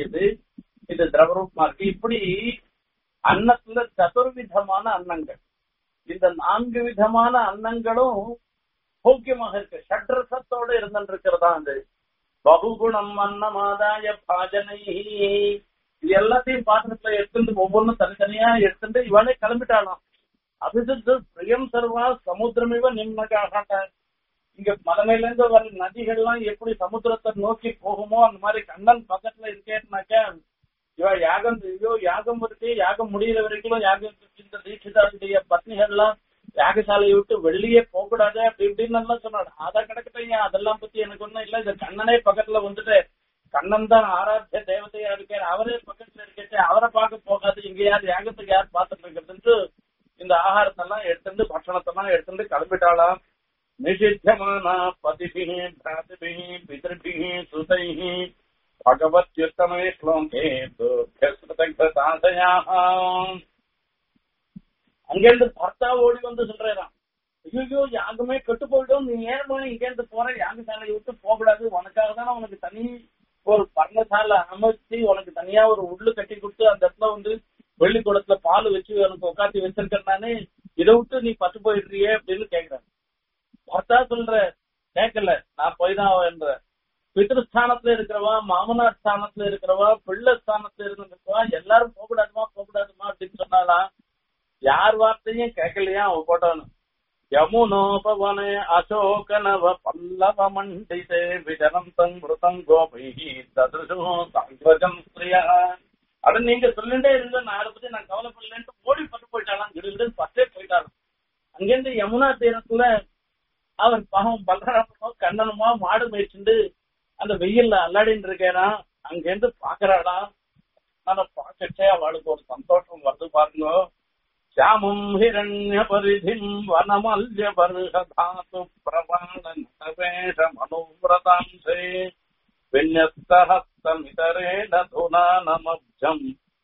இது இது திரவரூபமா இருக்கு இப்படி அன்னத்துல சதுர்விதமான அன்னங்கள் இந்த நான்கு விதமான அன்னங்களும் போக்கியமாக இருக்கு ஷட்ரசத்தோட இருந்துருக்கிறதா அது பகுகுணம் அன்னமாதாய பாஜனை இது எல்லாத்தையும் பாத்திரத்துல எடுத்துட்டு ஒவ்வொன்றும் தனித்தனியா எடுத்துட்டு இவனே கிளம்பிட்டானாம் அபிசித்து பிரியம் சர்வா சமுத்திரமிவ நிம்மகாக இங்க மலைமையில இருந்து வர நதிகள்லாம் எப்படி சமுத்திரத்தை நோக்கி போகுமோ அந்த மாதிரி கண்ணன் பக்கத்துல இருக்கேன்னாக்கா இவ யாகம் ஐயோ யாகம் இருக்கு யாகம் முடியிற வரைக்கும் யாகம் இந்த தீட்சிதாருடைய பத்னிகள்லாம் யாகசாலையை விட்டு வெளியே போக கூடாது அப்படி இப்படின்னு எல்லாம் சொன்னாரு அதை கிடக்கட்டையா அதெல்லாம் பத்தி எனக்கு ஒண்ணும் இல்ல இந்த கண்ணனே பக்கத்துல வந்துட்டு கண்ணன் தான் ஆராத்திய தேவதையா இருக்காரு அவரே பக்கத்துல இருக்கே அவரை பார்க்க போகாது இங்க யார் யாகத்துக்கு யார் பார்த்துட்டு இருக்கிறதுன்ட்டு இந்த ஆகாரத்தெல்லாம் எடுத்துட்டு பட்சணத்தெல்லாம் எடுத்துட்டு கிளம்பிட்டாளாம் நிஷித்தமான பதிபி பிராதிபி பிதர்பி சுதை பகவத்யுத்தமே ஸ்லோகே அங்கிருந்து பர்த்தா ஓடி வந்து சொல்றாராம் ஐயோ யாகமே கெட்டு போயிடும் நீ ஏன் இங்க இருந்து போற யாகசாலையை விட்டு போகக்கூடாது உனக்காக தானே உனக்கு தனி ஒரு பர்ணசாலை அமைச்சு உனக்கு தனியா ஒரு உள்ளு கட்டி கொடுத்து அந்த இடத்துல வந்து வெள்ளி குடத்துல பால் வச்சு உனக்கு உட்காந்து வச்சிருக்கேன் இதை விட்டு நீ பட்டு போயிடுறியே அப்படின்னு கேக்குறாரு பார்த்தா சொல்ற கேட்கல நான் போய் தான் என்ற பிதிருஸ்தானத்துல இருக்கிறவா மாமனார் ஸ்தானத்துல இருக்கிறவா பிள்ளை ஸ்தானத்துல இருந்திருக்கவா எல்லாரும் போகக்கூடாதுமா போகக்கூடாதுமா அப்படின்னு சொன்னாலாம் யார் வார்த்தையும் கேட்கலையா அவன் போட்டானு யமுனோபவனே அசோகனவ பல்லவ மண்டிதே விஜனந்தம் மிருதம் கோபை ததுஷு சங்கஜம் ஸ்திரியா அட நீங்க சொல்லிட்டே இருங்க நான் அதை பத்தி நான் கவலைப்படலன்ட்டு ஓடி பட்டு போயிட்டாலாம் கிடுகிடு பத்தே போயிட்டாலும் அங்கிருந்து யமுனா தீரத்துல அவன் பாவம் பலராமனோ கண்ணனுமா மாடு மேய்ச்சிண்டு அந்த வெயில்ல அல்லாடின்னு இருக்கேனா அங்கிருந்து பாக்குறாடா அதை பார்க்கச்சே அவளுக்கு ஒரு சந்தோஷம் வருது பாருங்க श्यामम् हिरण्यपरिधिम् वनमल्यबर्हधातु प्रवाणवेशमनुव्रतांसे विन्यस्तहस्तमितरेण धुनानमब्जम्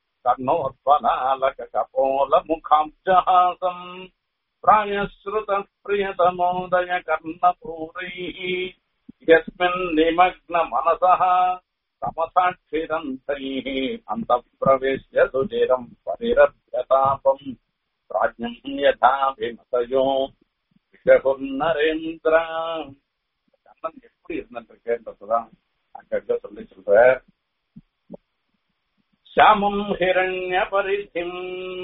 कर्णोत्पलालककपोलमुखाब्जहासम् प्रायश्रुतः प्रियतमोदय कर्णपूरैः यस्मिन् निमग्नमनसः समसाक्षिरन्थैः अन्तःप्रवेश्य सुचिरम् परिरभ्यतापम् प्राज्ञम् यथाभिमतयो விஷகுன்னரேந்திர கண்ணன் எப்படி இருந்துருக்கேன்றதுதான் அங்கங்க சொல்லி சொல்ற ஷாமம் ஹிரண்ய பரிதிம்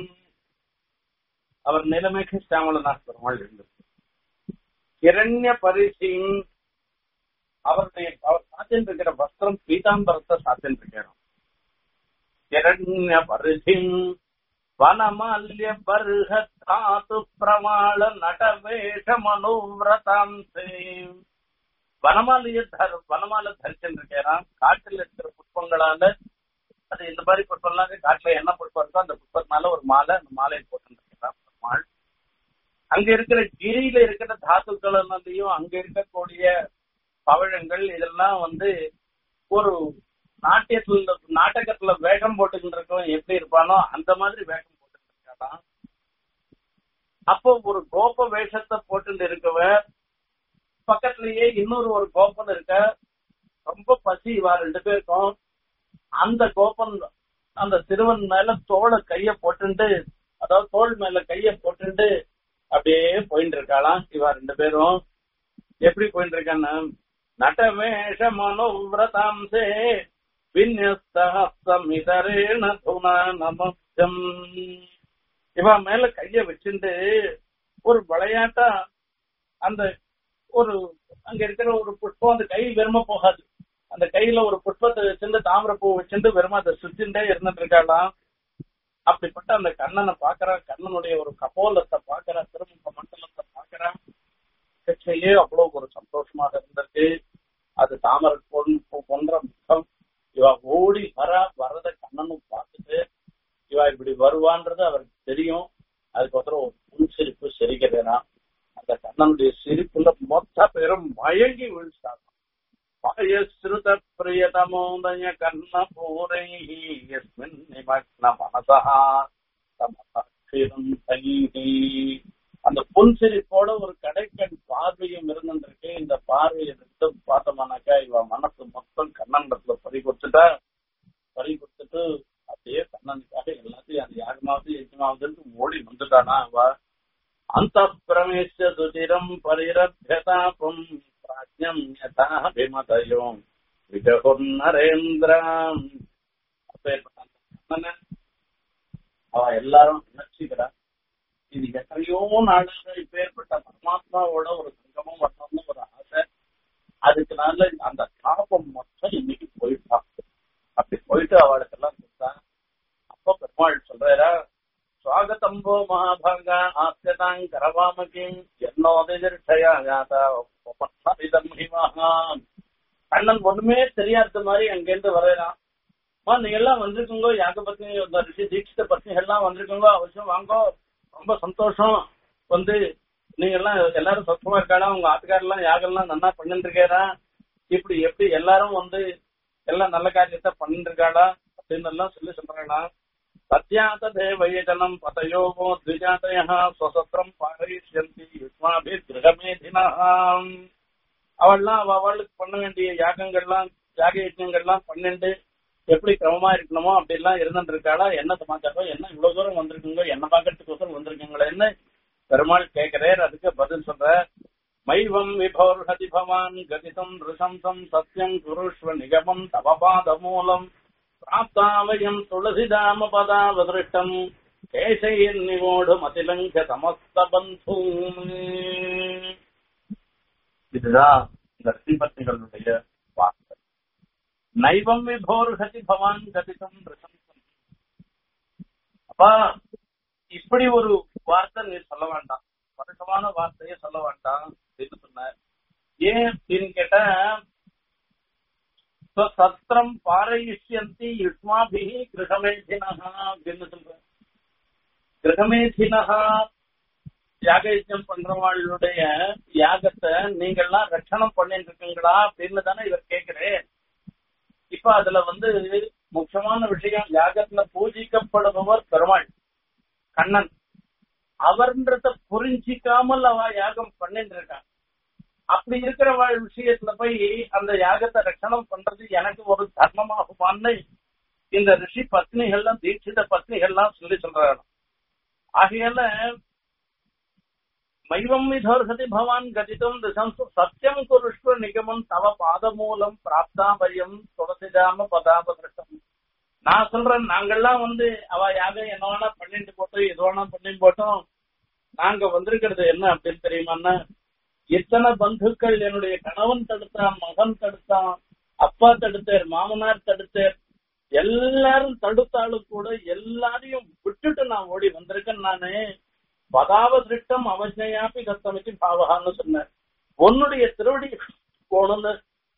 அவர் நிலைமைக்கு சியாமலநாத் பெருமாள் இருந்தது ஹிரண்ய பரிசிம் அவருடைய அவர் சாத்தின் இருக்கிற வஸ்திரம் பீதாம்பரத்தை சாத்தின் இருக்கிறோம் ஹிரண்ய பரிசிம் வனமால்ய பர்ஹாத்து பிரமாள நடவேஷ மனோவிரதாம்சே வனமாலிய தர் வனமால தரிச்சிருக்கிறான் காட்டில் இருக்கிற புஷ்பங்களால அது இந்த மாதிரி புஷ்பம்லாம் காட்டுல என்ன புஷ்பம் இருக்கோ அந்த புஷ்பத்தினால ஒரு மாலை அந்த மாலையை போட்டுருக்கிறான் பெருமாள் அங்க இருக்கிற கிரியில இருக்கிற தாத்துக்களையும் அங்க இருக்கக்கூடிய பவழங்கள் இதெல்லாம் வந்து ஒரு நாட்டியத்துல நாடகத்துல வேகம் போட்டுக்கிட்டு இருக்கவன் எப்படி இருப்பானோ அந்த மாதிரி வேகம் போட்டுட்டு இருக்காதான் அப்போ ஒரு கோப வேஷத்தை போட்டுட்டு இருக்கவ பக்கத்திலேயே இன்னொரு ஒரு கோபன் இருக்க ரொம்ப பசி இவா ரெண்டு பேருக்கும் அந்த கோபன் அந்த சிறுவன் மேல தோலை கைய போட்டுண்டு அதாவது தோல் மேல கைய போட்டுண்டு அப்படியே போயிட்டு இருக்காளாம் இவா ரெண்டு பேரும் எப்படி போயிட்டு இருக்கான்னு நட்டவேஷ மனோவிரதாம்சே விநியஸ்தமிதரேண துணா நமப்தம் இவன் மேல கைய வச்சுட்டு ஒரு விளையாட்டா அந்த ஒரு அங்க இருக்கிற ஒரு புஷ்பம் அந்த கை வெறும போகாது அந்த கையில ஒரு புஷ்பத்தை வச்சுட்டு தாமரை பூ வச்சுட்டு வெறும அதை சுத்திண்டே இருந்துட்டு இருக்காளாம் அப்படிப்பட்ட அந்த கண்ணனை பாக்குறா கண்ணனுடைய ஒரு கபோலத்தை பாக்குறா திரும்ப மண்டலத்தை பாக்குறா கட்சியே அவ்வளவு ஒரு சந்தோஷமாக இருந்திருக்கு அது தாமரை போன்ற முகம் இவ ஓடி வர வரத கண்ணனும் பார்த்துட்டு இவ இப்படி வருவான்றது அவருக்கு தெரியும் அதுக்கப்புறம் ஒரு புன் சிரிப்பு சிரிக்கிறேனா அந்த கண்ணனுடைய சிரிப்புல மொத்த பேரும் மயங்கி விழுந்தாங்க பயஸ்ருத பிரியதமோதய கர்ண பூரை எஸ்மின் நிமக்ன மனசா தமசாட்சிரம் தைஹி அந்த புன் சிரிப்போட ஒரு கடைக்கண் பார்வையும் இருந்திருக்கு இந்த பார்வையை எடுத்து பார்த்தோம்னாக்கா இவ மனசு மொத்தம் கண்ணண்டத்துல பறி கொடுத்துட்டா பறி கொடுத்துட்டு அப்படியே கண்ணனுக்காக எல்லாத்தையும் அந்த யாகமாவது யஜ்மாவதுன்னு ஓடி வந்துட்டானா அவ அந்த பிரமேஷ சுதிரம் பரிரபியதாபம் பிராஜ்யம் யதா விமதயோம் விஜகுர் நரேந்திரம் அப்பேற்பட்ட அந்த கண்ணனை அவ எல்லாரும் நினைச்சுக்கிறா இது எத்தனையோ நாடுகள் இப்பேற்பட்ட பரமாத்மாவோட ஒரு சங்கமம் வரணும்னு ஒரு ஆசை அதுக்குனால அந்த தாபம் மொத்தம் இன்னைக்கு போயிட்டான் அப்படி போயிட்டு அவளுக்கு எல்லாம் கொடுத்தா அப்ப பெருமாள் சொல்றாரா சுவாகத்தம்போ மகாபாகா ஆஸ்யதாங் கரவாமகிம் என்னோதிர்ஷயா யாதா ஒப்பந்தம் ஹிமஹாம் கண்ணன் ஒண்ணுமே தெரியாத மாதிரி அங்கேருந்து வரையறான் அம்மா நீங்க எல்லாம் வந்திருக்கீங்க யாக பத்னி இந்த ரிஷி தீட்சித பத்னிகள் எல்லாம் வந்திருக்கீங்க அவசியம் வாங்கோ ரொம்ப சந்தோஷம் வந்து நீங்க எல்லாம் எல்லாரும் சொத்தமா இருக்காடா உங்க ஆத்துக்கார எல்லாம் யாகம் எல்லாம் நல்லா பண்ணிட்டு இருக்கேரா இப்படி எப்படி எல்லாரும் வந்து எல்லாம் நல்ல காரியத்தை பண்ணிட்டு இருக்காடா அப்படின்னு எல்லாம் சொல்லி சொல்றாடா சத்யாத தேவயஜனம் பதயோகோ த்விஜாதய ஸ்வசத்திரம் பாரயிஷ்யந்தி யுஷ்மாபி கிரகமேதினாம் அவள்லாம் அவ அவளுக்கு பண்ண வேண்டிய யாகங்கள்லாம் யாக யஜ்ஞங்கள்லாம் பன்னெண்டு எப்படி கிரமமா இருக்கணுமோ அப்படி எல்லாம் இருந்துட்டு இருக்காளா என்ன சமாச்சாரம் என்ன இவ்வளவு தூரம் வந்திருக்குங்க என்ன பாக்கிறதுக்கோசரம் வந்திருக்கீங்களேன்னு பெருமாள் கேட்கிறார் அதுக்கு பதில் சொல்ற மைவம் விபோர்ஹதி பவான் கதிதம் ரிசம்சம் சத்யம் குருஷ்வ நிகமம் தவபாத மூலம் பிராப்தாவயம் துளசிதாம பதாவதிருஷ்டம் கேசையின் நிவோடு மதிலங்க சமஸ்த பந்து இதுதான் இந்த ஸ்ரீபத்னிகளுடைய வார்த்தை நைவம் விபோர்ஹதி பவான் கதிதம் ரிசம்சம் அப்பா இப்படி ஒரு வார்த்தை நீ சொல்ல வேண்டாம் பழக்கமான வார்த்தையை சொல்ல வேண்டாம் அப்படின்னு சொன்னார் ஏன் அப்படின்னு கேட்டா சத்திரம் பாரயிஷ்யந்தி யுஷ்மாபி கிரகமேதினஹா அப்படின்னு சொல்ற கிரகமேதினஹா யாக யஜ்ஞம் பண்றவாளுடைய யாகத்தை நீங்கள்லாம் ரட்சணம் பண்ணிட்டு இருக்கீங்களா அப்படின்னு தானே இவர் கேக்குறேன் இப்ப அதுல வந்து முக்கியமான விஷயம் யாகத்துல பூஜிக்கப்படுபவர் பெருமாள் கண்ணன் அவர்ன்றத புரிஞ்சிக்காமல் அவ யாகம் பண்ணிட்டு இருக்கான் அப்படி இருக்கிறவள் விஷயத்துல போய் அந்த யாகத்தை ரட்சணம் பண்றது எனக்கு ஒரு தர்மமாகுமான்னு இந்த ரிஷி பத்னிகள்லாம் தீட்சித பத்னிகள்லாம் சொல்லி சொல்றாங்க ஆகையால மைவம் விதோர்ஹதி பவான் கதிதம் திசம்சு சத்தியம் குருஷ்வ நிகமம் தவ பாதமூலம் பிராப்தாபயம் துளசிதாம பதாபகிருஷ்டம் நான் சொல்றேன் நாங்கெல்லாம் வந்து அவ யாகம் என்ன வேணா பண்ணிட்டு போட்டோம் எது வேணா பண்ணி போட்டோம் நாங்க வந்திருக்கிறது என்ன அப்படின்னு தெரியுமான்னா எத்தனை பந்துக்கள் என்னுடைய கணவன் தடுத்தான் மகன் தடுத்தான் அப்பா தடுத்தார் மாமனார் தடுத்தார் எல்லாரும் தடுத்தாலும் கூட எல்லாரையும் விட்டுட்டு நான் ஓடி வந்திருக்கேன் நானு பதாவ திருட்டம் அவஜையாப்பி கத்தமிச்சு பாவகான்னு சொன்னேன் உன்னுடைய திருவடி போகணும்னு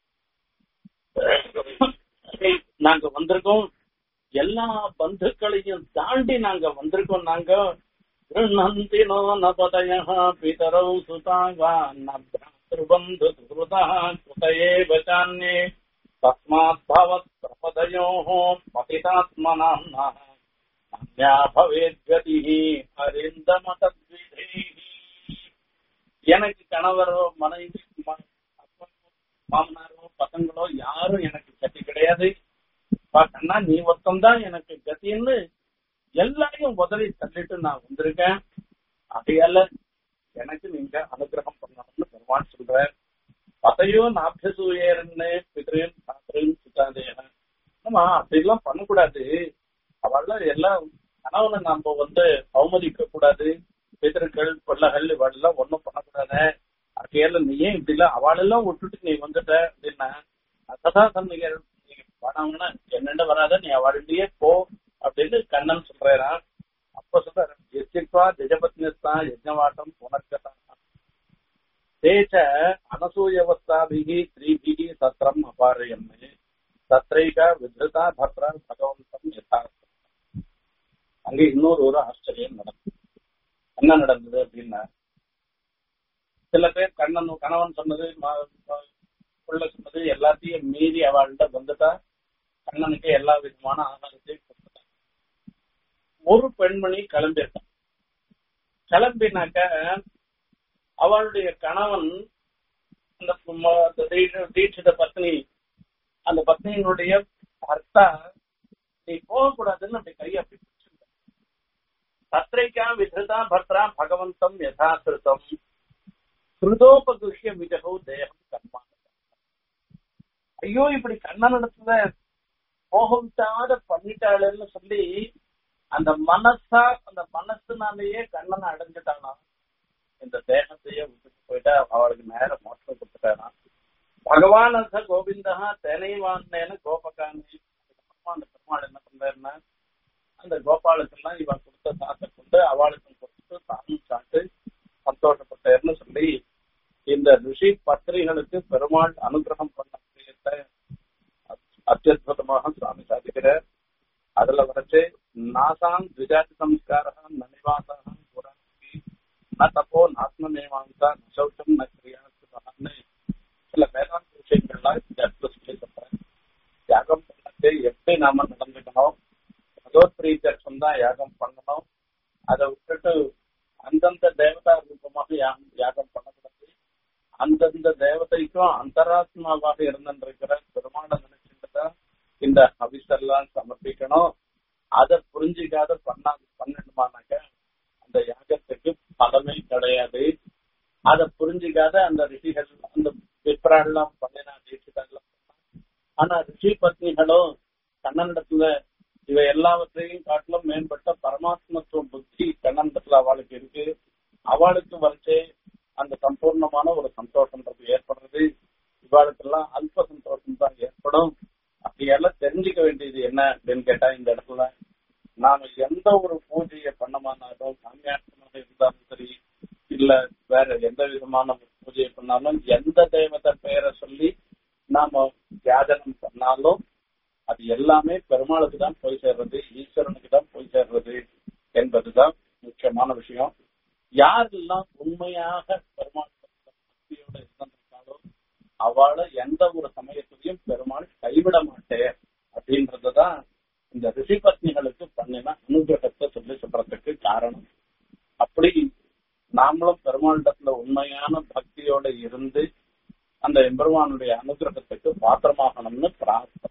நாங்க வந்திருக்கோம் எல்லா பந்துக்களையும் தாண்டி நாங்க வந்திருக்கோம் நாங்க நந்தினோ நபதய பிதரௌ சுதாவா நபந்து சுகிருதா குதயே பச்சான்யே தஸ்மாத் பவத் பிரபதயோ பதிதாத்மனாம் அந்யா பவேத் கதி அரிந்தம தத்விதே எனக்கு கணவரோ மனைவி ம- அப்பனோ, மாமனாரோ பசங்களோ யாரும் எனக்கு கட்டி கிடையாது பா கண்ணா நீ ஒருத்தம்தான் எனக்கு கத்தின்னு எல்லாரையும் உதவி தள்ளிட்டு நான் வந்திருக்கேன் அதையால எனக்கு நீங்க அனுகிரகம் பண்ணணும்னு பெருமாள் சொல்ற பதையோ நாபியசூயர்னு பிதரையும் சாத்திரையும் சுத்தாதேன ஆமா அப்படிலாம் பண்ணக்கூடாது அவள்லாம் எல்லாம் கணவனை நாம வந்து அவமதிக்க கூடாது பிதர்கள் பிள்ளைகள் இவளெல்லாம் ஒண்ணும் பண்ணக்கூடாது அதையால நீ ஏன் இப்படி எல்லாம் அவளெல்லாம் விட்டுட்டு நீ வந்துட்ட அப்படின்னா அததான் சொன்னீங்க நீ பணம்னா என்னண்ட வராத நீ அவள்கிட்டயே போ அப்படின்னு கண்ணன் சொல்றான் அப்ப சொல்றாரு எஸ்தித்வா திஜபத்னிஸ்தா யஜ்ஞவாட்டம் புனர்கதா தேச்ச அனசூயவஸ்தாபிகி ஸ்ரீபிகி சத்திரம் அபாரயன்னு சத்ரைக வித்ருதா பத்ரா பகவந்தம் யதார்த்தம் அங்க இன்னொரு ஒரு ஆச்சரியம் நடந்தது என்ன நடந்தது அப்படின்னா சில பேர் கண்ணன் கணவன் சொன்னது ம- ம- புள்ள சொன்னது எல்லாத்தையும் மீறி அவள்கிட்ட வந்துட்டா கண்ணனுக்கு எல்லா விதமான ஆதாரத்தையும் கொடுத்துட்டான் ஒரு பெண்மணி கிளம்பிட்டான் கிளம்பினாக்க அவளுடைய கணவன் அந்த ம- அந்த தீட்ச- தீட்சித பத்னி அந்த பத்னியினுடைய பர்த்தா நீ போகக்கூடாதுன்னு அப்படி கையை அப்படி பிடிச்சிருந்த தத்ரைக்கா விததா பத்ரா பகவந்தம் யதாசிருத்தம் ஹிருதோபகுஷ்ய விஜகோ தேகம் கர்மான ஐயோ இப்படி கண்ணனிடத்துல போகவிட்டாத பண்ணிட்டாளுன்னு சொல்லி அந்த மனசா அந்த மனசுனாலேயே கண்ணனை அடைஞ்சிட்டானா இந்த தேகத்தையே விட்டுட்டு போயிட்டா அவளுக்கு நேரம் மோட்சம் கொடுத்துட்டானா பகவான் அர்த்த கோவிந்தா தெனைவான்னு கோபகானி அந்த பெருமாள் என்ன பண்றாருன்னா அந்த கோபாலுக்கெல்லாம் இவன் கொடுத்த சாத்தை கொண்டு அவளுக்கும் கொடுத்து தானும் சாப்பிட்டு சந்தோஷப்பட்டார்னு சொல்லி இந்த ரிஷி பத்திரிகளுக்கு பெருமாள் அனுகிரகம் பண்ண விஷயத்தை அத்தியுதமாக சுவாமி சாதிக்கிறார் அதுல வரைச்சு நாசாம் திஜாதி சம்ஸ்காரம் நனிவாசாம் புராணி ந தப்போ நாத்மநேவாந்தா நசௌச்சம் ந கிரியாசுன்னு சில வேதாந்த விஷயங்கள்லாம் இந்த இடத்துல சொல்லி சொல்றேன் யாகம் பண்ணது எப்படி நாம நடந்துக்கணும் பகவத் பிரீத்தர்ஷம் தான் யாகம் பண்ணணும் அதை விட்டுட்டு அந்தந்த தேவதா ரூபமாக யாகம் பண்ணக்கூடாது அந்தந்த தேவதைக்கும் அந்தராத்மாவாக இருந்திருக்கிற பெருமாளை நினைச்சுட்டுதான் இந்த ஹவிசெல்லாம் சமர்ப்பிக்கணும் அதை புரிஞ்சுக்காத பண்ணாது பண்ணணுமானாக்க அந்த யாகத்துக்கு பலமே கிடையாது அதை புரிஞ்சுக்காத அந்த ரிஷிகள் அந்த விப்ராலாம் பண்ணினா தீட்சிதெல்லாம் ஆனா ரிஷி பத்னிகளும் கண்ணனிடத்துல இவ எல்லாவற்றையும் காட்டிலும் மேம்பட்ட பரமாத்மத்துவ புத்தி கண்ணனிடத்துல அவளுக்கு இருக்கு அவளுக்கு வரைச்சே அந்த சம்பூர்ணமான ஒரு சந்தோஷம்ன்றது ஏற்படுறது இவாளுக்கெல்லாம் அல்ப சந்தோஷம் தான் ஏற்படும் அப்படியெல்லாம் தெரிஞ்சுக்க வேண்டியது என்ன அப்படின்னு கேட்டா இந்த இடத்துல நாம எந்த ஒரு பூஜையை பண்ணமானாலும் சாமியாட்டமாக இருந்தாலும் சரி இல்ல வேற எந்த விதமான ஒரு பூஜையை பண்ணாலும் எந்த தெய்வத்தை பெயரை சொல்லி நாம தியாதனம் பண்ணாலும் அது எல்லாமே பெருமாளுக்கு தான் போய் சேர்றது ஈஸ்வரனுக்கு தான் போய் சேர்றது என்பதுதான் முக்கியமான விஷயம் யாரெல்லாம் உண்மையாக பெருமாள் பக்தியோட இருந்திருக்காளோ அவளை எந்த ஒரு சமயத்திலையும் பெருமாள் கைவிட மாட்டேன் அப்படின்றதுதான் இந்த ரிஷி பத்னிகளுக்கு பண்ணின அனுகிரகத்தை சொல்லி சொல்றதுக்கு காரணம் அப்படி நாமளும் பெருமாளிடத்துல உண்மையான பக்தியோட இருந்து அந்த எம்பெருமானுடைய அனுகிரகத்துக்கு பாத்திரமாகணும்னு பிரார்த்தனை